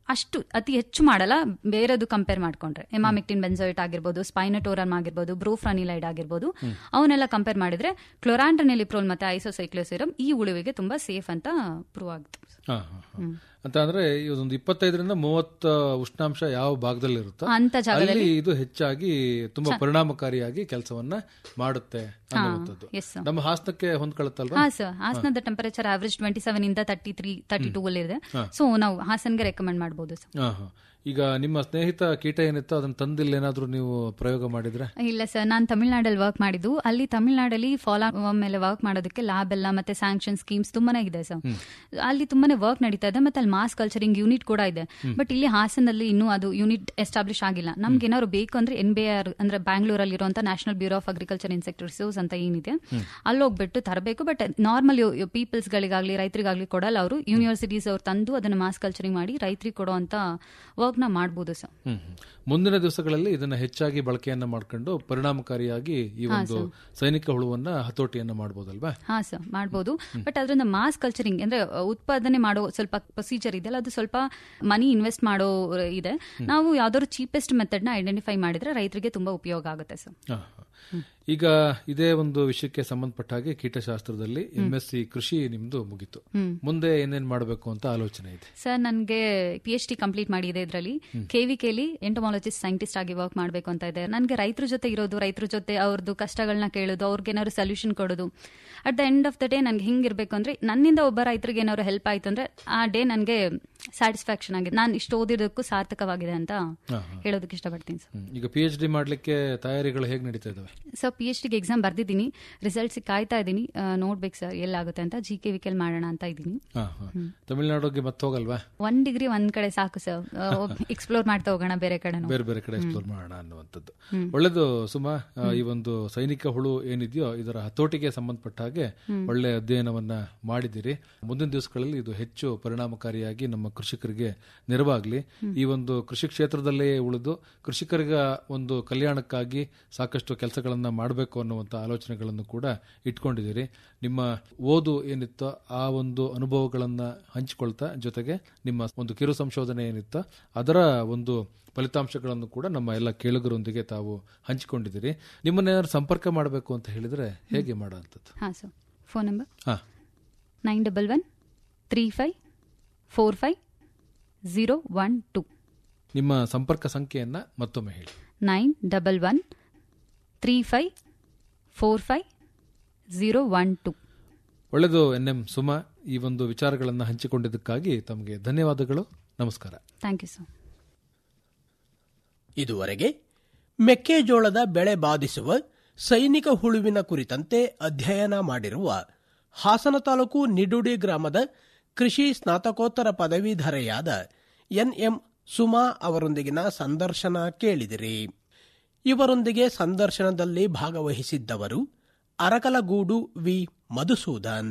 ಅಷ್ಟು ಅತಿ ಹೆಚ್ಚು ಮಾಡಲ್ಲ ಬೇರೆದು ಕಂಪೇರ್ ಮಾಡ್ಕೊಂಡ್ರೆ ಎಮಾಮಿಕ್ಟಿನ್ ಬೆನ್ಸೋಯಿಟ್ ಆಗಿರ್ಬೋದು ಸ್ಪೈನಟೋರಮ್ ಆಗಿರ್ಬೋದು ಬ್ರೂಫ್ರಾನಿಲೈಡ್ ಆಗಿರ್ಬೋದು ಅವನ್ನೆಲ್ಲ ಕಂಪೇರ್ ಮಾಡಿದ್ರೆ ಕ್ಲೊರಾಂಡ್ರನೆಲಿಪ್ರೋಲ್ ಮತ್ತೆ ಐಸೋಸೈಕ್ಲೋಸಿರಮ್ ಈ ಉಳುವಿಗೆ ತುಂಬಾ ಸೇಫ್ ಅಂತ ಪ್ರೂವ್ ಆಗುತ್ತೆ ಹಾ, ಹಾ, ಹಾ. ಅಂತ ಅಂದ್ರೆ ಇದೊಂದು ಇಪ್ಪತ್ತೈದರಿಂದ ಮೂವತ್ತ ಉಷ್ಣಾಂಶ ಯಾವ ಭಾಗದಲ್ಲಿ ಇರುತ್ತೋ ಅಂತ ಜಾಗದಲ್ಲಿ ಅಲ್ಲಿ ಇದು ಹೆಚ್ಚಾಗಿ ತುಂಬಾ ಪರಿಣಾಮಕಾರಿಯಾಗಿ ಕೆಲಸವನ್ನ ಮಾಡುತ್ತೆ ಅನ್ನುವಂಥದ್ದು yes, sir. ನಮ್ಮ ಹಾಸನಕ್ಕೆ ಹೊಂದ್ಕೊಳ್ಳುತ್ತಲ್ವಾ ಹಾ ಸರ್ ಹಾಸನದ ಟೆಂಪರೇಚರ್ ಆವರೇಜ್ ಟ್ವೆಂಟಿ ಸೆವೆನ್ ಇಂದ ತರ್ಟಿ ತ್ರೀ ತರ್ಟಿ ಟೂ ಅಲ್ಲಿ ಇದೆ ಸೊ ನಾವು ಹಾಸನ್ಗೆ ರೆಕಮೆಂಡ್ ಮಾಡಬಹುದು ಸರ್ ಹಾ, ಹಾ. ಈಗ ನಿಮ್ಮ ಸ್ನೇಹಿತ ಕೀಟ ಏನಿತ್ತು ಅದನ್ನ ತಂದಿಲ್ಲ ಏನಾದ್ರೂ ನೀವು ಪ್ರಯೋಗ ಮಾಡಿದ್ರೆ ಇಲ್ಲ ಸರ್ ನಾನು ತಮಿಳ್ನಾಡಲ್ಲಿ ವರ್ಕ್ ಮಾಡಿದ್ದು ಅಲ್ಲಿ ತಮಿಳ್ನಾಡಲ್ಲಿ ಫಾಲೋ ಮೇಲೆ ವರ್ಕ್ ಮಾಡೋದಕ್ಕೆ ಲ್ಯಾಬ್ ಎಲ್ಲ ಮತ್ತೆ ಸ್ಯಾಂಕ್ಷನ್ ಸ್ಕೀಮ್ಸ್ ತುಂಬಾನೇ ಇದೆ ಸರ್ ಅಲ್ಲಿ ತುಂಬಾನೇ ವರ್ಕ್ ನಡೀತಾ ಇದೆ ಮತ್ತೆ ಅಲ್ಲಿ ಮಾಸ್ ಕಲ್ಚರಿಂಗ್ ಯೂನಿಟ್ ಕೂಡ ಇದೆ ಬಟ್ ಇಲ್ಲಿ ಹಾಸನಲ್ಲಿ ಇನ್ನೂ ಅದು ಯೂನಿಟ್ ಎಸ್ಟಾಬ್ಲಿಷ್ ಆಗಿಲ್ಲ ನಮ್ಗೆ ಏನಾದ್ರು ಬೇಕು ಅಂದ್ರೆ ಎನ್ ಬಿ ಆರ್ ಅಂದ್ರೆ ಬ್ಯಾಂಗ್ಳೂರಲ್ಲಿ ಇರುವಂತ national bureau of agriculture insect resource ಅಂತ ಏನಿದೆ ಅಲ್ಲಿ ಹೋಗ್ಬಿಟ್ಟು ತರಬೇಕು ಬಟ್ ನಾರ್ಮಲ್ ಪೀಪಲ್ಸ್ ಗಳಿಗಾಗ್ಲಿ ರೈತರಿಗಾಗ್ಲಿ ಕೊಡಲ್ಲ ಅವರು ಯೂನಿವರ್ಸಿಟೀಸ್ ಅವ್ರು ತಂದು ಅದನ್ನ ಮಾಸ್ ಕಲ್ಚರಿಂಗ್ ಮಾಡಿ ರೈತರಿಗೆ ಕೊಡುವಂತ ವರ್ಕ್ ನ ಮಾಡಬಹುದು ಸರ್ ಹ್ಮ್ ಹ್ಮ್. ಮುಂದಿನ ದಿವಸಗಳಲ್ಲಿ ಇದನ್ನ ಹೆಚ್ಚಾಗಿ ಬಳಕೆಯನ್ನ ಮಾಡ್ಕೊಂಡು ಪರಿಣಾಮಕಾರಿಯಾಗಿ ಈ ಒಂದು ಸೈನಿಕ ಹುಳುವನ್ನ ಹತೋಟಿಯನ್ನ ಮಾಡಬಹುದಲ್ವಾ ಹಾ ಸರ್ ಮಾಡ್ಬೋದು ಬಟ್ ಅದರಿಂದ ಮಾಸ್ ಕಲ್ಚರಿಂಗ್ ಅಂದ್ರೆ ಅ, ಉತ್ಪಾದನೆ ಮಾಡೋ ಸ್ವಲ್ಪ ಪ್ರೊಸೀಜರ್ ಇದೆಯಲ್ಲ ಅದು ಸ್ವಲ್ಪ ಮನಿ ಇನ್ವೆಸ್ಟ್ ಮಾಡೋ ಅ, ಇದೆ ನಾವು ಯಾವ್ದಾದ್ರು ಚೀಪೆಸ್ಟ್ ಮೆಥಡ್ ನ ಐಡೆಂಟಿಫೈ ಮಾಡಿದ್ರೆ ರೈತರಿಗೆ ತುಂಬಾ ಉಪಯೋಗ ಆಗುತ್ತೆ ಸರ್ ಹಾ, ಹಾ. ಈಗ ಇದೇ ಒಂದು ವಿಷಯಕ್ಕೆ ಸಂಬಂಧಪಟ್ಟ ಹಾಗೆ ಕೀಟಶಾಸ್ತ್ರದಲ್ಲಿ ಎಂ ಎಸ್ ಸಿ ಕೃಷಿ ನಿಮ್ದು ಮುಗಿತು ಮುಂದೆ ಏನೇನ್ ಮಾಡಬೇಕು ಅಂತ ಆಲೋಚನೆ ಇದೆ ಸರ್ ನನಗೆ ಪಿ ಎಚ್ ಡಿ ಕಂಪ್ಲೀಟ್ ಮಾಡಿದೆ ಇದರಲ್ಲಿ ಕೆವಿಕೆಲಿ ಎಂಟಮಾಲಜಿಸ್ಟ್ ಸೈಂಟಿಸ್ಟ್ ಆಗಿ ವರ್ಕ್ ಮಾಡಬೇಕು ಅಂತ ಇದೆ ನನಗೆ ರೈತರ ಜೊತೆ ಇರೋದು ರೈತರ ಜೊತೆ ಅವ್ರದ್ದು ಕಷ್ಟಗಳನ್ನ ಕೇಳೋದು ಅವ್ರಿಗೆ ಏನಾದ್ರು ಸೊಲ್ಯೂಷನ್ ಕೊಡೋದು at the end of the day ನನ್ಗೆ ಹಿಂಗಿರ್ಬೇಕು ಅಂದ್ರೆ ನನ್ನಿಂದ ಒಬ್ಬ ರೈತರಿಗೆ ಏನಾದ್ರು ಹೆಲ್ಪ್ ಆಯ್ತು ಅಂದ್ರೆ ಆ ಡೇ ನನಗೆ ಸ್ಯಾಟಿಸ್ಫ್ಯಾಕ್ಷನ್ ಆಗಿದೆ ನಾನು ಇಷ್ಟು ಓದಿರೋದಕ್ಕೂ ಸಾರ್ಥಕವಾಗಿದೆ ಅಂತ ಹೇಳೋದಕ್ಕೆ ಇಷ್ಟಪಡ್ತೀನಿ ಸರ್ ಹ್ಮ್. ಈಗ ಪಿ ಎಚ್ ಡಿ ಮಾಡ್ಲಿಕ್ಕೆ ತಯಾರಿಗಳು ಹೇಗೆ ನಡೀತಾ ಇದಾವೆ ಸೊ ಪಿ ಎಚ್ ಡಿಗೆ ಎಕ್ಸಾಮ್ ಬರ್ದಿದ್ದೀನಿ ರಿಸಲ್ಟ್ಸ್ ಕಾಯ್ತಾ ಇದ್ದೀನಿ ಆ, ನೋಡ್ಬೇಕು ಸರ್ ಎಲ್ಲಾಗುತ್ತೆ ಅಂತ ಜಿ ಕೆ ವಿಕೆಲ್ ಮಾಡೋಣ ಅಂತ ಇದ್ದೀನಿ ಹಾ, ಹಾ. ತಮಿಳ್ನಾಡಿಗೆ ಮತ್ತೆ ಹೋಗಲ್ವಾ ಒಂದ್ ಡಿಗ್ರಿ ಒಂದ್ ಕಡೆ ಸಾಕು ಸರ್ ಎಕ್ಸ್ಪ್ಲೋರ್ ಮಾಡ್ತಾ ಹೋಗೋಣ ಬೇರೆ ಕಡೆನೂ ಬೇರೆ ಬೇರೆ ಕಡೆ ಎಕ್ಸ್ಪ್ಲೋರ್ ಮಾಡೋಣ ಅನ್ನುವಂಥದ್ದು ಒಳ್ಳೇದು ಸುಮಾ ಆ, ಈ ಒಂದು ಸೈನಿಕ ಹುಳು ಏನಿದೆಯೋ ಇದರ ಹತೋಟಿಗೆ ಸಂಬಂಧಪಟ್ಟ ಹಾಗೆ ಒಳ್ಳೆ ಅಧ್ಯಯನವನ್ನ ಮಾಡಿದಿರಿ ಮುಂದಿನ ದಿವಸಗಳಲ್ಲಿ ಇದು ಹೆಚ್ಚು ಪರಿಣಾಮಕಾರಿಯಾಗಿ ನಮ್ಮ ಕೃಷಿಕರಿಗೆ ನೆರವಾಗ್ಲಿ ಈ ಒಂದು ಕೃಷಿ ಕ್ಷೇತ್ರದಲ್ಲೇ ಉಳಿದು ಕೃಷಿಕರಿಗ ಒಂದು ಕಲ್ಯಾಣಕ್ಕಾಗಿ ಸಾಕಷ್ಟು ಕೆಲಸಗಳನ್ನ ಮಾಡಬೇಕು ಅನ್ನುವಂಥ ಆಲೋಚನೆಗಳನ್ನು ಕೂಡ ಇಟ್ಕೊಂಡಿದ್ದೀರಿ ನಿಮ್ಮ ಓದು ಏನಿತ್ತೋ ಆ ಒಂದು ಅನುಭವಗಳನ್ನ ಹಂಚಿಕೊಳ್ತಾ ಜೊತೆಗೆ ನಿಮ್ಮ ಒಂದು ಕಿರು ಸಂಶೋಧನೆ ಏನಿತ್ತೋ ಅದರ ಒಂದು ಫಲಿತಾಂಶಗಳನ್ನು ಕೂಡ ನಮ್ಮ ಎಲ್ಲ ಕೇಳುಗರೊಂದಿಗೆ ತಾವು ಹಂಚಿಕೊಂಡಿದ್ದೀರಿ ನಿಮ್ಮನ್ನೇನಾದ್ರು ಸಂಪರ್ಕ ಮಾಡಬೇಕು ಅಂತ ಹೇಳಿದ್ರೆ ಹೇಗೆ ಮಾಡೋಂಥದ್ದು ಹಾ ಸರ್ ಫೋನ್ ನಂಬರ್ ಹಾ nine double one three five four five zero one two ನಿಮ್ಮ ಸಂಪರ್ಕ ಸಂಖ್ಯೆಯನ್ನ ಮತ್ತೊಮ್ಮೆ ಹೇಳಿ nine double one three five four five zero one two ಒಳ್ಳೆಯದು ಎನ್ ಎಂ ಸುಮಾ ಈ ಒಂದು ವಿಚಾರಗಳನ್ನು ಹಂಚಿಕೊಂಡಿದ್ದಕ್ಕಾಗಿ ತಮಗೆ ಧನ್ಯವಾದಗಳು ನಮಸ್ಕಾರ ಥ್ಯಾಂಕ್ ಯು ಸರ್ ಇದುವರೆಗೆ ಮೆಕ್ಕೆಜೋಳದ ಬೆಳೆ ಬಾಧಿಸುವ ಸೈನಿಕ ಹುಳುವಿನ ಕುರಿತಂತೆ ಅಧ್ಯಯನ ಮಾಡಿರುವ ಹಾಸನ ತಾಲೂಕು ನಿಡುಡಿ ಗ್ರಾಮದ ಕೃಷಿ ಸ್ನಾತಕೋತ್ತರ ಪದವೀಧರೆಯಾದ ಎನ್ಎಂ ಸುಮಾ ಅವರೊಂದಿಗಿನ ಸಂದರ್ಶನ ಕೇಳಿದಿರಿ ಇವರೊಂದಿಗೆ ಸಂದರ್ಶನದಲ್ಲಿ ಭಾಗವಹಿಸಿದ್ದವರು ಅರಕಲಗೂಡು ವಿ ಮಧುಸೂದನ್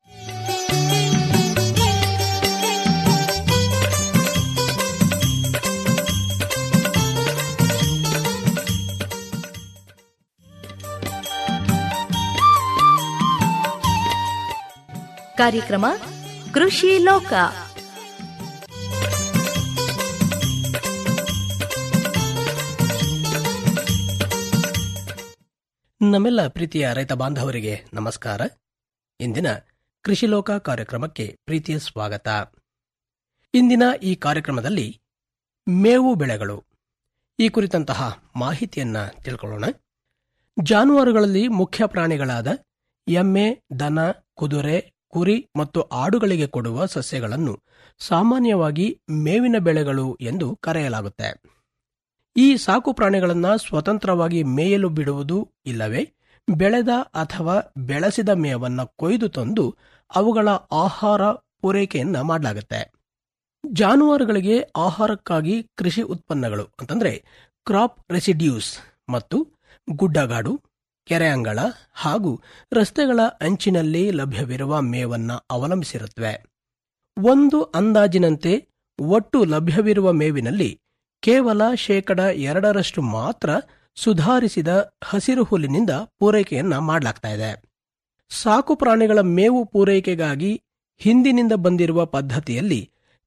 ಕಾರ್ಯಕ್ರಮ ಕೃಷಿ ಲೋಕ ನಮ್ಮೆಲ್ಲ ಪ್ರೀತಿಯ ರೈತ ಬಾಂಧವರಿಗೆ ನಮಸ್ಕಾರ ಇಂದಿನ ಕೃಷಿ ಲೋಕ ಕಾರ್ಯಕ್ರಮಕ್ಕೆ ಪ್ರೀತಿಯ ಸ್ವಾಗತ ಇಂದಿನ ಈ ಕಾರ್ಯಕ್ರಮದಲ್ಲಿ ಮೇವು ಬೆಳೆಗಳು ಈ ಕುರಿತಂತಹ ಮಾಹಿತಿಯನ್ನ ತಿಳ್ಕೊಳ್ಳೋಣ ಜಾನುವಾರುಗಳಲ್ಲಿ ಮುಖ್ಯ ಪ್ರಾಣಿಗಳಾದ ಎಮ್ಮೆ ದನ ಕುದುರೆ ಕುರಿ ಮತ್ತು ಆಡುಗಳಿಗೆ ಕೊಡುವ ಸಸ್ಯಗಳನ್ನು ಸಾಮಾನ್ಯವಾಗಿ ಮೇವಿನ ಬೆಳೆಗಳು ಎಂದು ಕರೆಯಲಾಗುತ್ತೆ ಈ ಸಾಕು ಪ್ರಾಣಿಗಳನ್ನ ಸ್ವತಂತ್ರವಾಗಿ ಮೇಯಲು ಬಿಡುವುದು ಇಲ್ಲವೇ ಬೆಳೆದ ಅಥವಾ ಬೆಳೆಸಿದ ಮೇವನ್ನ ಕೊಯ್ದು ತಂದು ಅವುಗಳ ಆಹಾರ ಪೂರೈಕೆಯನ್ನ ಮಾಡಲಾಗುತ್ತೆ ಜಾನುವಾರುಗಳಿಗೆ ಆಹಾರಕ್ಕಾಗಿ ಕೃಷಿ ಉತ್ಪನ್ನಗಳು ಅಂತಂದ್ರೆ ಕ್ರಾಪ್ ರೆಸಿಡ್ಯೂಸ್ ಮತ್ತು ಗುಡ್ಡಗಾಡು ಕೆರೆ ಅಂಗಳ ಹಾಗೂ ರಸ್ತೆಗಳ ಅಂಚಿನಲ್ಲಿ ಲಭ್ಯವಿರುವ ಮೇವನ್ನ ಅವಲಂಬಿಸಿರುತ್ತವೆ ಒಂದು ಅಂದಾಜಿನಂತೆ ಒಟ್ಟು ಲಭ್ಯವಿರುವ ಮೇವಿನಲ್ಲಿ ಕೇವಲ ಶೇಕಡ ಎರಡರಷ್ಟು ಮಾತ್ರ ಸುಧಾರಿಸಿದ ಹಸಿರು ಹುಲ್ಲಿನಿಂದ ಪೂರೈಕೆಯನ್ನ ಮಾಡಲಾಗ್ತಾ ಇದೆ ಸಾಕು ಪ್ರಾಣಿಗಳ ಮೇವು ಪೂರೈಕೆಗಾಗಿ ಹಿಂದಿನಿಂದ ಬಂದಿರುವ ಪದ್ಧತಿಯಲ್ಲಿ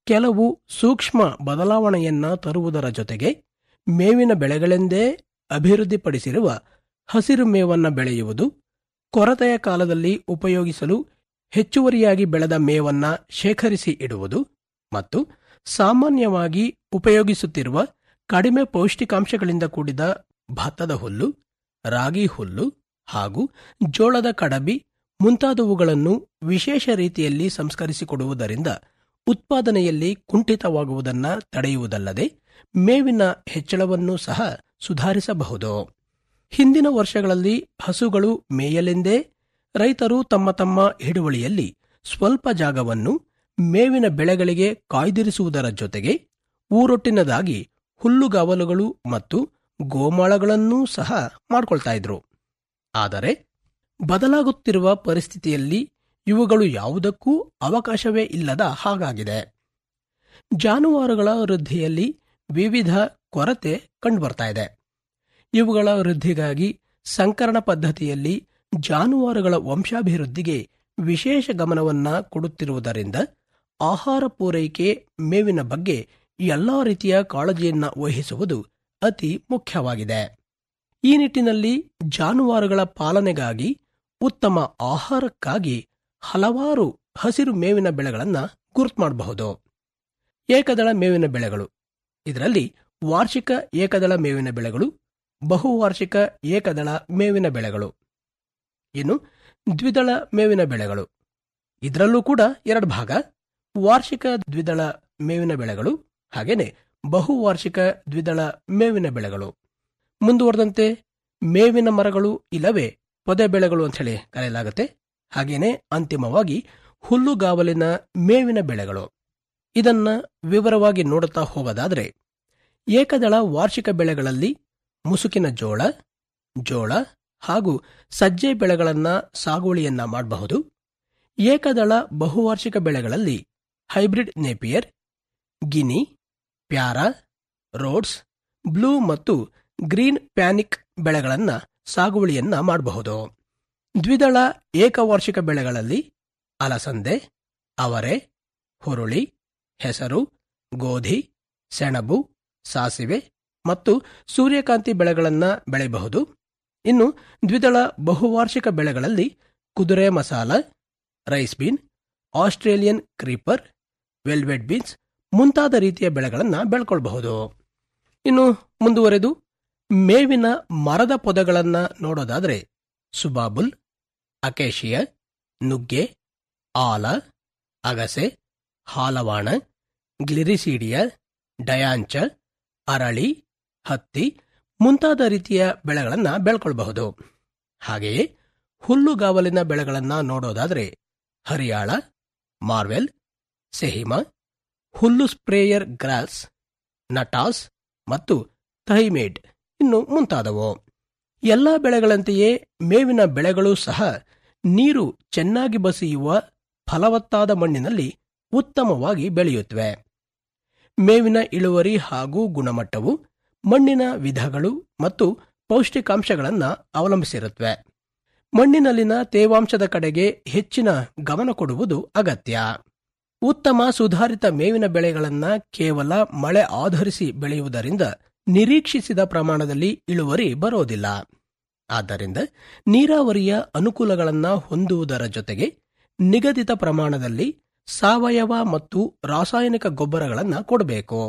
ಕೆಲವು ಸೂಕ್ಷ್ಮ ಬದಲಾವಣೆಯನ್ನ ತರುವುದರ ಜೊತೆಗೆ ಮೇವಿನ ಬೆಳೆಗಳೆಂದೇ ಅಭಿವೃದ್ಧಿಪಡಿಸಿರುವ ಹಸಿರು ಮೇವನ್ನ ಬೆಳೆಯುವುದು ಕೊರತೆಯ ಕಾಲದಲ್ಲಿ ಉಪಯೋಗಿಸಲು ಹೆಚ್ಚುವರಿಯಾಗಿ ಬೆಳೆದ ಮೇವನ್ನ ಶೇಖರಿಸಿ ಇಡುವುದು ಮತ್ತು ಸಾಮಾನ್ಯವಾಗಿ ಉಪಯೋಗಿಸುತ್ತಿರುವ ಕಡಿಮೆ ಪೌಷ್ಟಿಕಾಂಶಗಳಿಂದ ಕೂಡಿದ ಭತ್ತದ ಹುಲ್ಲು ರಾಗಿ ಹುಲ್ಲು ಹಾಗೂ ಜೋಳದ ಕಡಬಿ ಮುಂತಾದವುಗಳನ್ನು ವಿಶೇಷ ರೀತಿಯಲ್ಲಿ ಸಂಸ್ಕರಿಸಿಕೊಡುವುದರಿಂದ ಉತ್ಪಾದನೆಯಲ್ಲಿ ಕುಂಠಿತವಾಗುವುದನ್ನ ತಡೆಯುವುದಲ್ಲದೆ ಮೇವಿನ ಹೆಚ್ಚಳವನ್ನು ಸಹ ಸುಧಾರಿಸಬಹುದು ಹಿಂದಿನ ವರ್ಷಗಳಲ್ಲಿ ಹಸುಗಳು ಮೇಯಲೆಂದೇ ರೈತರು ತಮ್ಮ ತಮ್ಮ ಹಿಡುವಳಿಯಲ್ಲಿ ಸ್ವಲ್ಪ ಜಾಗವನ್ನು ಮೇವಿನ ಬೆಳೆಗಳಿಗೆ ಕಾಯ್ದಿರಿಸುವುದರ ಜೊತೆಗೆ ಊರೊಟ್ಟಿನದಾಗಿ ಹುಲ್ಲುಗಾವಲುಗಳು ಮತ್ತು ಗೋಮಾಳಗಳನ್ನೂ ಸಹ ಮಾಡ್ಕೊಳ್ತಾ ಇದ್ರು ಆದರೆ ಬದಲಾಗುತ್ತಿರುವ ಪರಿಸ್ಥಿತಿಯಲ್ಲಿ ಇವುಗಳು ಯಾವುದಕ್ಕೂ ಅವಕಾಶವೇ ಇಲ್ಲದ ಹಾಗಾಗಿದೆ ಜಾನುವಾರುಗಳ ವೃದ್ಧಿಯಲ್ಲಿ ವಿವಿಧ ಕೊರತೆ ಕಂಡುಬರ್ತಾ ಇದೆ ಇವುಗಳ ವೃದ್ಧಿಗಾಗಿ ಸಂಕರಣ ಪದ್ಧತಿಯಲ್ಲಿ ಜಾನುವಾರುಗಳ ವಂಶಾಭಿವೃದ್ಧಿಗೆ ವಿಶೇಷ ಗಮನವನ್ನ ಕೊಡುತ್ತಿರುವುದರಿಂದ ಆಹಾರ ಪೂರೈಕೆ ಮೇವಿನ ಬಗ್ಗೆ ಎಲ್ಲಾ ರೀತಿಯ ಕಾಳಜಿಯನ್ನ ವಹಿಸುವುದು ಅತಿ ಮುಖ್ಯವಾಗಿದೆ ಈ ನಿಟ್ಟಿನಲ್ಲಿ ಜಾನುವಾರುಗಳ ಪಾಲನೆಗಾಗಿ ಉತ್ತಮ ಆಹಾರಕ್ಕಾಗಿ ಹಲವಾರು ಹಸಿರು ಮೇವಿನ ಬೆಳೆಗಳನ್ನು ಗುರುತು ಮಾಡಬಹುದು ಏಕದಳ ಮೇವಿನ ಬೆಳೆಗಳು ಇದರಲ್ಲಿ ವಾರ್ಷಿಕ ಏಕದಳ ಮೇವಿನ ಬೆಳೆಗಳು ಬಹುವಾರ್ಷಿಕ ಏಕದಳ ಮೇವಿನ ಬೆಳೆಗಳು ಇನ್ನು ದ್ವಿದಳ ಮೇವಿನ ಬೆಳೆಗಳು ಇದರಲ್ಲೂ ಕೂಡ ಎರಡು ಭಾಗ ವಾರ್ಷಿಕ ದ್ವಿದಳ ಮೇವಿನ ಬೆಳೆಗಳು ಹಾಗೇನೆ ಬಹುವಾರ್ಷಿಕ ದ್ವಿದಳ ಮೇವಿನ ಬೆಳೆಗಳು ಮುಂದುವರೆದಂತೆ ಮೇವಿನ ಮರಗಳು ಇಲ್ಲವೇ ಪೊದೆ ಬೆಳೆಗಳು ಅಂತ ಹೇಳಿ ಕರೆಯಲಾಗುತ್ತೆ ಹಾಗೇನೆ ಅಂತಿಮವಾಗಿ ಹುಲ್ಲುಗಾವಲಿನ ಮೇವಿನ ಬೆಳೆಗಳು ಇದನ್ನ ವಿವರವಾಗಿ ನೋಡುತ್ತಾ ಹೋಗೋದಾದ್ರೆ ಏಕದಳ ವಾರ್ಷಿಕ ಬೆಳೆಗಳಲ್ಲಿ ಮುಸುಕಿನ ಜೋಳ ಜೋಳ ಹಾಗೂ ಸಜ್ಜೆ ಬೆಳೆಗಳನ್ನ ಸಾಗುವಳಿಯನ್ನ ಮಾಡಬಹುದು ಏಕದಳ ಬಹುವಾರ್ಷಿಕ ಬೆಳೆಗಳಲ್ಲಿ hybrid napier guinea para Rhodes blue ಮತ್ತು ಗ್ರೀನ್ ಪ್ಯಾನಿಕ್ ಬೆಳೆಗಳನ್ನ ಸಾಗುವಳಿಯನ್ನ ಮಾಡಬಹುದು ದ್ವಿದಳ ಏಕವಾರ್ಷಿಕ ಬೆಳೆಗಳಲ್ಲಿ ಅಲಸಂದೆ ಅವರೆ ಹುರುಳಿ ಹೆಸರು ಗೋಧಿ ಸೆಣಬು ಸಾಸಿವೆ ಮತ್ತು ಸೂರ್ಯಕಾಂತಿ ಬೆಳೆಗಳನ್ನ ಬೆಳೆಯಬಹುದು ಇನ್ನು ದ್ವಿದಳ ಬಹುವಾರ್ಷಿಕ ಬೆಳೆಗಳಲ್ಲಿ ಕುದುರೆ ಮಸಾಲ rice bean Australian creeper velvet beans ಮುಂತಾದ ರೀತಿಯ ಬೆಳೆಗಳನ್ನು ಬೆಳ್ಕೊಳ್ಬಹುದು ಇನ್ನು ಮುಂದುವರೆದು ಮೇವಿನ ಮರದ ಪೊದೆಗಳನ್ನ ನೋಡೋದಾದ್ರೆ ಸುಬಾಬುಲ್ ಅಕೇಶಿಯ ನುಗ್ಗೆ ಆಲ ಅಗಸೆ ಹಾಲವಾಣ ಗ್ಲಿರಿಸೀಡಿಯ ಡಯಾಂಚ ಅರಳಿ ಹತ್ತಿ ಮುಂತಾದ ರೀತಿಯ ಬೆಳೆಗಳನ್ನ ಬೆಳ್ಕೊಳ್ಬಹುದು ಹಾಗೆಯೇ ಹುಲ್ಲುಗಾವಲಿನ ಬೆಳೆಗಳನ್ನ ನೋಡೋದಾದ್ರೆ ಹರಿಯಾಳ ಮಾರ್ವೆಲ್ ಸೆಹಿಮ ಹುಲ್ಲು ಸ್ಪ್ರೇಯರ್ ಗ್ರಾಸ್ ನಟಾಸ್ ಮತ್ತು ಥೈಮೇಡ್ ಇನ್ನು ಮುಂತಾದವು ಎಲ್ಲಾ ಬೆಳೆಗಳಂತೆಯೇ ಮೇವಿನ ಬೆಳೆಗಳು ಸಹ ನೀರು ಚೆನ್ನಾಗಿ ಬಸಿಯುವ ಫಲವತ್ತಾದ ಮಣ್ಣಿನಲ್ಲಿ ಉತ್ತಮವಾಗಿ ಬೆಳೆಯುತ್ತವೆ ಮೇವಿನ ಇಳುವರಿ ಹಾಗೂ ಗುಣಮಟ್ಟವು ಮಣ್ಣಿನ ವಿಧಗಳು ಮತ್ತು ಪೌಷ್ಟಿಕಾಂಶಗಳನ್ನು ಅವಲಂಬಿಸಿರುತ್ತವೆ ಮಣ್ಣಿನಲ್ಲಿನ ತೇವಾಂಶದ ಕಡೆಗೆ ಹೆಚ್ಚಿನ ಗಮನ ಕೊಡುವುದು ಅಗತ್ಯ ಉತ್ತಮ ಸುಧಾರಿತ ಮೇವಿನ ಬೆಳೆಗಳನ್ನ ಕೇವಲ ಮಳೆ ಆಧರಿಸಿ ಬೆಳೆಯುವುದರಿಂದ ನಿರೀಕ್ಷಿಸಿದ ಪ್ರಮಾಣದಲ್ಲಿ ಇಳುವರಿ ಬರೋದಿಲ್ಲ ಆದ್ದರಿಂದ ನೀರಾವರಿಯ ಅನುಕೂಲಗಳನ್ನ ಹೊಂದುವುದರ ಜೊತೆಗೆ ನಿಗದಿತ ಪ್ರಮಾಣದಲ್ಲಿ ಸಾವಯವ ಮತ್ತು ರಾಸಾಯನಿಕ ಗೊಬ್ಬರಗಳನ್ನ ಕೊಡಬೇಕು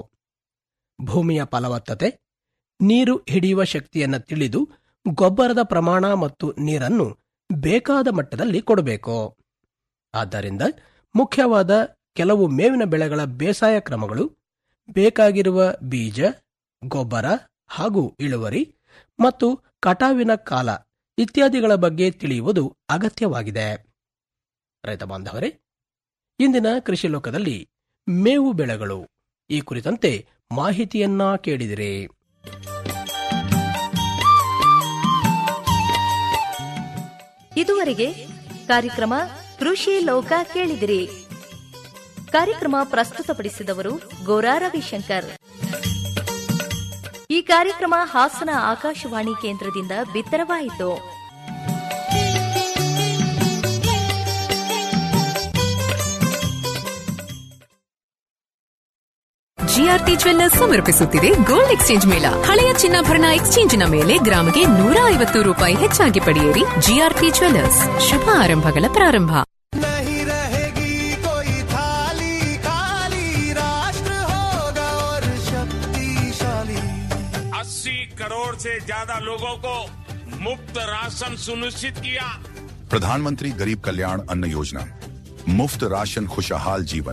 ಭೂಮಿಯ ಫಲವತ್ತತೆ ನೀರು ಹಿಡಿಯುವ ಶಕ್ತಿಯನ್ನ ತಿಳಿದು ಗೊಬ್ಬರದ ಪ್ರಮಾಣ ಮತ್ತು ನೀರನ್ನು ಬೇಕಾದ ಮಟ್ಟದಲ್ಲಿ ಕೊಡಬೇಕು ಆದ್ದರಿಂದ ಮುಖ್ಯವಾದ ಕೆಲವು ಮೇವಿನ ಬೆಳೆಗಳ ಬೇಸಾಯ ಕ್ರಮಗಳು ಬೇಕಾಗಿರುವ ಬೀಜ ಗೊಬ್ಬರ ಹಾಗೂ ಇಳುವರಿ ಮತ್ತು ಕಟಾವಿನ ಕಾಲ ಇತ್ಯಾದಿಗಳ ಬಗ್ಗೆ ತಿಳಿಯುವುದು ಅಗತ್ಯವಾಗಿದೆ ರೈತ ಬಾಂಧವರೇ ಇಂದಿನ ಕೃಷಿ ಲೋಕದಲ್ಲಿ ಮೇವು ಬೆಳೆಗಳು ಈ ಕುರಿತಂತೆ ಮಾಹಿತಿಯನ್ನ ಕೇಳಿದಿರಿ ಇದುವರೆಗೆ ಕಾರ್ಯಕ್ರಮ ಕೃಷಿ ಲೋಕ ಕೇಳಿದಿರಿ ಕಾರ್ಯಕ್ರಮ ಪ್ರಸ್ತುತಪಡಿಸಿದವರು ಗೋರಾ ರವಿಶಂಕರ್ ಈ ಕಾರ್ಯಕ್ರಮ ಹಾಸನ ಆಕಾಶವಾಣಿ ಕೇಂದ್ರದಿಂದ ಬಿತ್ತರವಾಯಿತು ಜಿಆರ್ಟಿ ಜ್ವೆಲ್ಲರ್ಸ್ ಸಮರ್ಪಿಸುತ್ತಿದೆ ಗೋಲ್ಡ್ ಎಕ್ಸ್ಚೇಂಜ್ ಮೇಳ ಹಳೆಯ ಚಿನ್ನಾಭರಣ ಎಕ್ಸ್ಚೇಂಜಿನ ಮೇಲೆ ಗ್ರಾಮಿಗೆ ನೂರ ಐವತ್ತು ರೂಪಾಯಿ ಹೆಚ್ಚಾಗಿ ಪಡೆಯಿರಿ ಜಿಆರ್ಟಿ ಜ್ವೆಲ್ಲರ್ಸ್ ಶುಭ ಆರಂಭಗಳ ಪ್ರಾರಂಭ नहीं रहेगी कोई थाली खाली राष्ट्र होगा और शक्तिशाली अस्सी करोड़ से ज्यादा लोगों को मुफ्त राशन सुनिश्चित किया प्रधानमंत्री गरीब कल्याण अन्न योजना मुफ्त राशन खुशहाल जीवन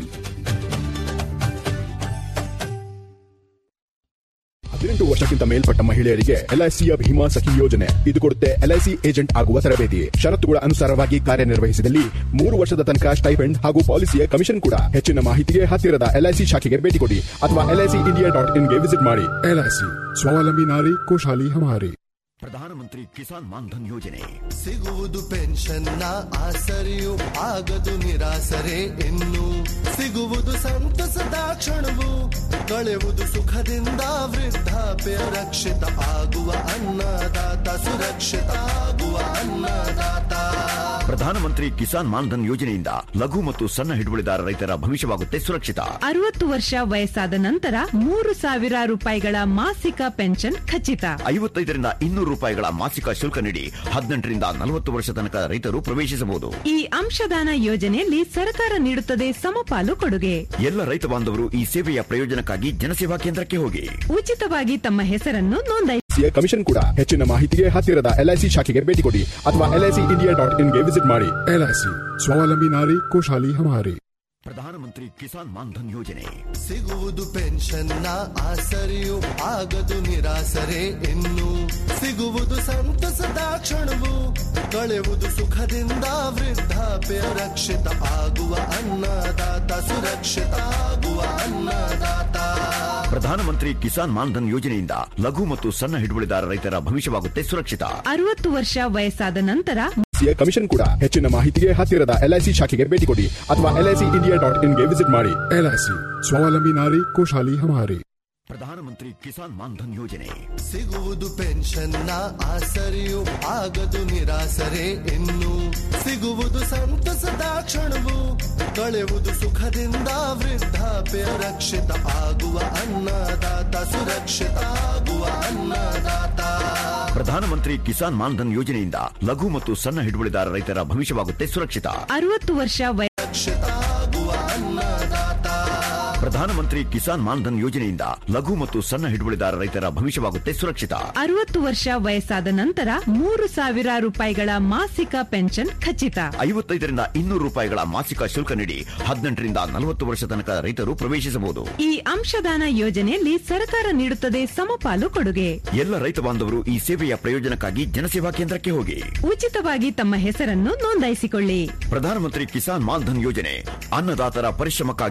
ಹದಿನೆಂಟು ವರ್ಷಕ್ಕಿಂತ ಮೇಲ್ಪಟ್ಟ ಮಹಿಳೆಯರಿಗೆ ಎಲ್ಐಸಿಯ ಭೀಮಾ ಸಖಿ ಯೋಜನೆ ಇದು ಕೊಡುತ್ತೆ ಎಲ್ಐಸಿ ಏಜೆಂಟ್ ಆಗುವ ತರಬೇತಿ ಷರತ್ತುಗಳ ಅನುಸಾರವಾಗಿ ಕಾರ್ಯನಿರ್ವಹಿಸಿದಲ್ಲಿ ಮೂರು ವರ್ಷದ ತನಕ ಸ್ಟೈಪೆಂಡ್ ಹಾಗೂ ಪಾಲಿಸಿಯ ಕಮಿಷನ್ ಕೂಡ ಹೆಚ್ಚಿನ ಮಾಹಿತಿಗೆ ಹತ್ತಿರದ ಎಲ್ಐಸಿ ಶಾಖೆಗೆ ಭೇಟಿ ಕೊಡಿ ಅಥವಾ ಎಲ್ಐಸಿ ಇಂಡಿಯಾ ಡಾಟ್ ಇನ್ಗೆ ವಿಸಿಟ್ ಮಾಡಿ ಎಲ್ಐಸಿ ಸ್ವಾವಲಂಬಿ ನಾರಿ ಕೋಶಾಲಿ ಹಮಾರಿ ಪ್ರಧಾನಮಂತ್ರಿ ಕಿಸಾನ್ ಮಾನ್ಧನ್ ಯೋಜನೆ ಸಿಗುವುದು ಪೆನ್ಷನ್ನ ಆಸರೆಯು ಆಗದು ನಿರಾಸರೆ ಇನ್ನು ಸಿಗುವುದು ಸಂತಸದ ಕ್ಷಣವು ಕಳೆವುದು ಸುಖದಿಂದ ವೃದ್ಧಾಪ್ಯ ರಕ್ಷಿತ ಆಗುವ ಅನ್ನದಾತ ಸುರಕ್ಷಿತ ಆಗುವ ಅನ್ನದಾತ ಪ್ರಧಾನಮಂತ್ರಿ ಕಿಸಾನ್ ಮಾನ್ಧನ್ ಯೋಜನೆಯಿಂದ ಲಘು ಮತ್ತು ಸಣ್ಣ ಹಿಡುವಳಿದಾರ ರೈತರ ಭವಿಷ್ಯವಾಗುತ್ತೆ ಸುರಕ್ಷಿತ ಅರವತ್ತು ವರ್ಷ ವಯಸ್ಸಾದ ನಂತರ ಮೂರು ಸಾವಿರ ರೂಪಾಯಿಗಳ ಮಾಸಿಕ ಪೆನ್ಷನ್ ಖಚಿತ ಐವತ್ತೈದರಿಂದ ಇನ್ನೂರು ರೂಪಾಯಿಗಳ ಮಾಸಿಕ ಶುಲ್ಕ ನೀಡಿ ಹದಿನೆಂಟರಿಂದ ನಲವತ್ತು ವರ್ಷ ತನಕ ರೈತರು ಪ್ರವೇಶಿಸಬಹುದು ಈ ಅಂಶದಾನ ಯೋಜನೆಯಲ್ಲಿ ಸರ್ಕಾರ ನೀಡುತ್ತದೆ ಸಮಪಾಲು ಕೊಡುಗೆ ಎಲ್ಲ ರೈತ ಬಾಂಧವರು ಈ ಸೇವೆಯ ಪ್ರಯೋಜನಕ್ಕಾಗಿ ಜನಸೇವಾ ಕೇಂದ್ರಕ್ಕೆ ಹೋಗಿ ಉಚಿತವಾಗಿ ತಮ್ಮ ಹೆಸರನ್ನು ನೋಂದಾಯಿಸಿ ಸಿಯ ಕಮಿಷನ್ ಕೂಡ ಹೆಚ್ಚಿನ ಮಾಹಿತಿಗೆ ಹತ್ತಿರದ ಎಲ್ಐಸಿ ಶಾಖೆಗೆ ಭೇಟಿ ಕೊಡಿ ಅಥವಾ ಎಲ್ಐಸಿ ಇಂಡಿಯಾ ಡಾಟ್ ಇನ್ಗೆ ವಿಸಿಟ್ ಮಾಡಿ ಎಲ್ಐಸಿ ಸ್ವಾವಲಂಬಿ ನಾರಿ ಕೋಶಾಲಿ ಹಮಾರಿ ಪ್ರಧಾನಮಂತ್ರಿ ಕಿಸಾನ್ ಮಾನ್ಧನ್ ಯೋಜನೆ ಸಿಗುವುದು ಪೆನ್ಷನ್ನ ಆಸರೆಯು ಆಗದು ನಿರಾಸರೆ ಇನ್ನು ಸಿಗುವುದು ಸಂತಸದ ಕ್ಷಣವು ಕಳೆವುದು ಸುಖದಿಂದ ವೃದ್ಧಾಪ್ಯ ರಕ್ಷಿತ ಆಗುವ ಅನ್ನದಾತ ಸುರಕ್ಷಿತ ಆಗುವ ಅನ್ನದಾತ ಪ್ರಧಾನಮಂತ್ರಿ ಕಿಸಾನ್ ಮಾನ್ಧನ್ ಯೋಜನೆಯಿಂದ ಲಘು ಮತ್ತು ಸಣ್ಣ ಹಿಡುವಳಿದಾರ ರೈತರ ಭವಿಷ್ಯವಾಗುತ್ತೆ ಸುರಕ್ಷಿತ ಅರವತ್ತು ವರ್ಷ ವಯಸ್ಸಾದ ನಂತರ ಸಿಯ ಕಮಿಷನ್ ಕೂಡ ಹೆಚ್ಚಿನ ಮಾಹಿತಿಗೆ ಹತ್ತಿರದ ಎಲ್ಐಸಿ ಶಾಖೆಗೆ ಭೇಟಿ ಕೊಡಿ ಅಥವಾ ಎಲ್ಐಸಿ ಇಂಡಿಯಾ ಡಾಟ್ ಇನ್ಗೆ ವಿಸಿಟ್ ಮಾಡಿ ಎಲ್ಐಸಿ ಸ್ವಾವಲಂಬಿ ನಾರಿ ಕೋಶಾಲಿ ಹಮಾರಿ ಪ್ರಧಾನಮಂತ್ರಿ ಕಿಸಾನ್ ಮಾನ್ಧನ್ ಯೋಜನೆ ಸಿಗುವುದು ಪೆನ್ಷನ್ನ ಆಸರೆಯು ಆಗದು ನಿರಾಸರೆ ಇನ್ನು ಸಿಗುವುದು ಸಂತಸದ ಕ್ಷಣವು ಕಳೆವುದು ಸುಖದಿಂದ ವೃದ್ಧಾಪ್ಯ ರಕ್ಷಿತ ಆಗುವ ಅನ್ನದಾತ ಸುರಕ್ಷಿತ ಆಗುವ ಅನ್ನದಾತ ಪ್ರಧಾನಮಂತ್ರಿ ಕಿಸಾನ್ ಮಾನ್ಧನ್ ಯೋಜನೆಯಿಂದ ಲಘು ಮತ್ತು ಸಣ್ಣ ಹಿಡುವಳಿದಾರ ರೈತರ ಭವಿಷ್ಯವಾಗುತ್ತೆ ಸುರಕ್ಷಿತ ಅರವತ್ತು ವರ್ಷ ವಯ- ರಕ್ಷಿತ ಆಗುವ ಅನ್ನದಾತ ಪ್ರಧಾನಮಂತ್ರಿ ಕಿಸಾನ್ ಮಾನ್ಧನ್ ಯೋಜನೆಯಿಂದ ಲಘು ಮತ್ತು ಸಣ್ಣ ಹಿಡುವಳಿದಾರ ರೈತರ ಭವಿಷ್ಯವಾಗುತ್ತೆ ಸುರಕ್ಷಿತ ಅರವತ್ತು ವರ್ಷ ವಯಸ್ಸಾದ ನಂತರ ಮೂರು ಸಾವಿರ ರೂಪಾಯಿಗಳ ಮಾಸಿಕ ಪೆನ್ಷನ್ ಖಚಿತ ಐವತ್ತೈದರಿಂದ ಇನ್ನೂರು ರೂಪಾಯಿಗಳ ಮಾಸಿಕ ಶುಲ್ಕ ನೀಡಿ ಹದಿನೆಂಟರಿಂದ ನಲವತ್ತು ವರ್ಷ ತನಕ ರೈತರು ಪ್ರವೇಶಿಸಬಹುದು ಈ ಅಂಶದಾನ ಯೋಜನೆಯಲ್ಲಿ ಸರ್ಕಾರ ನೀಡುತ್ತದೆ ಸಮಪಾಲು ಕೊಡುಗೆ ಎಲ್ಲ ರೈತ ಬಾಂಧವರು ಈ ಸೇವೆಯ ಪ್ರಯೋಜನಕ್ಕಾಗಿ ಜನಸೇವಾ ಕೇಂದ್ರಕ್ಕೆ ಹೋಗಿ ಉಚಿತವಾಗಿ ತಮ್ಮ ಹೆಸರನ್ನು ನೋಂದಾಯಿಸಿಕೊಳ್ಳಿ ಪ್ರಧಾನಮಂತ್ರಿ ಕಿಸಾನ್ ಮಾನ್ಧನ್ ಯೋಜನೆ ಅನ್ನದಾತರ ಪರಿಶ್ರಮಕ್ಕಾಗಿ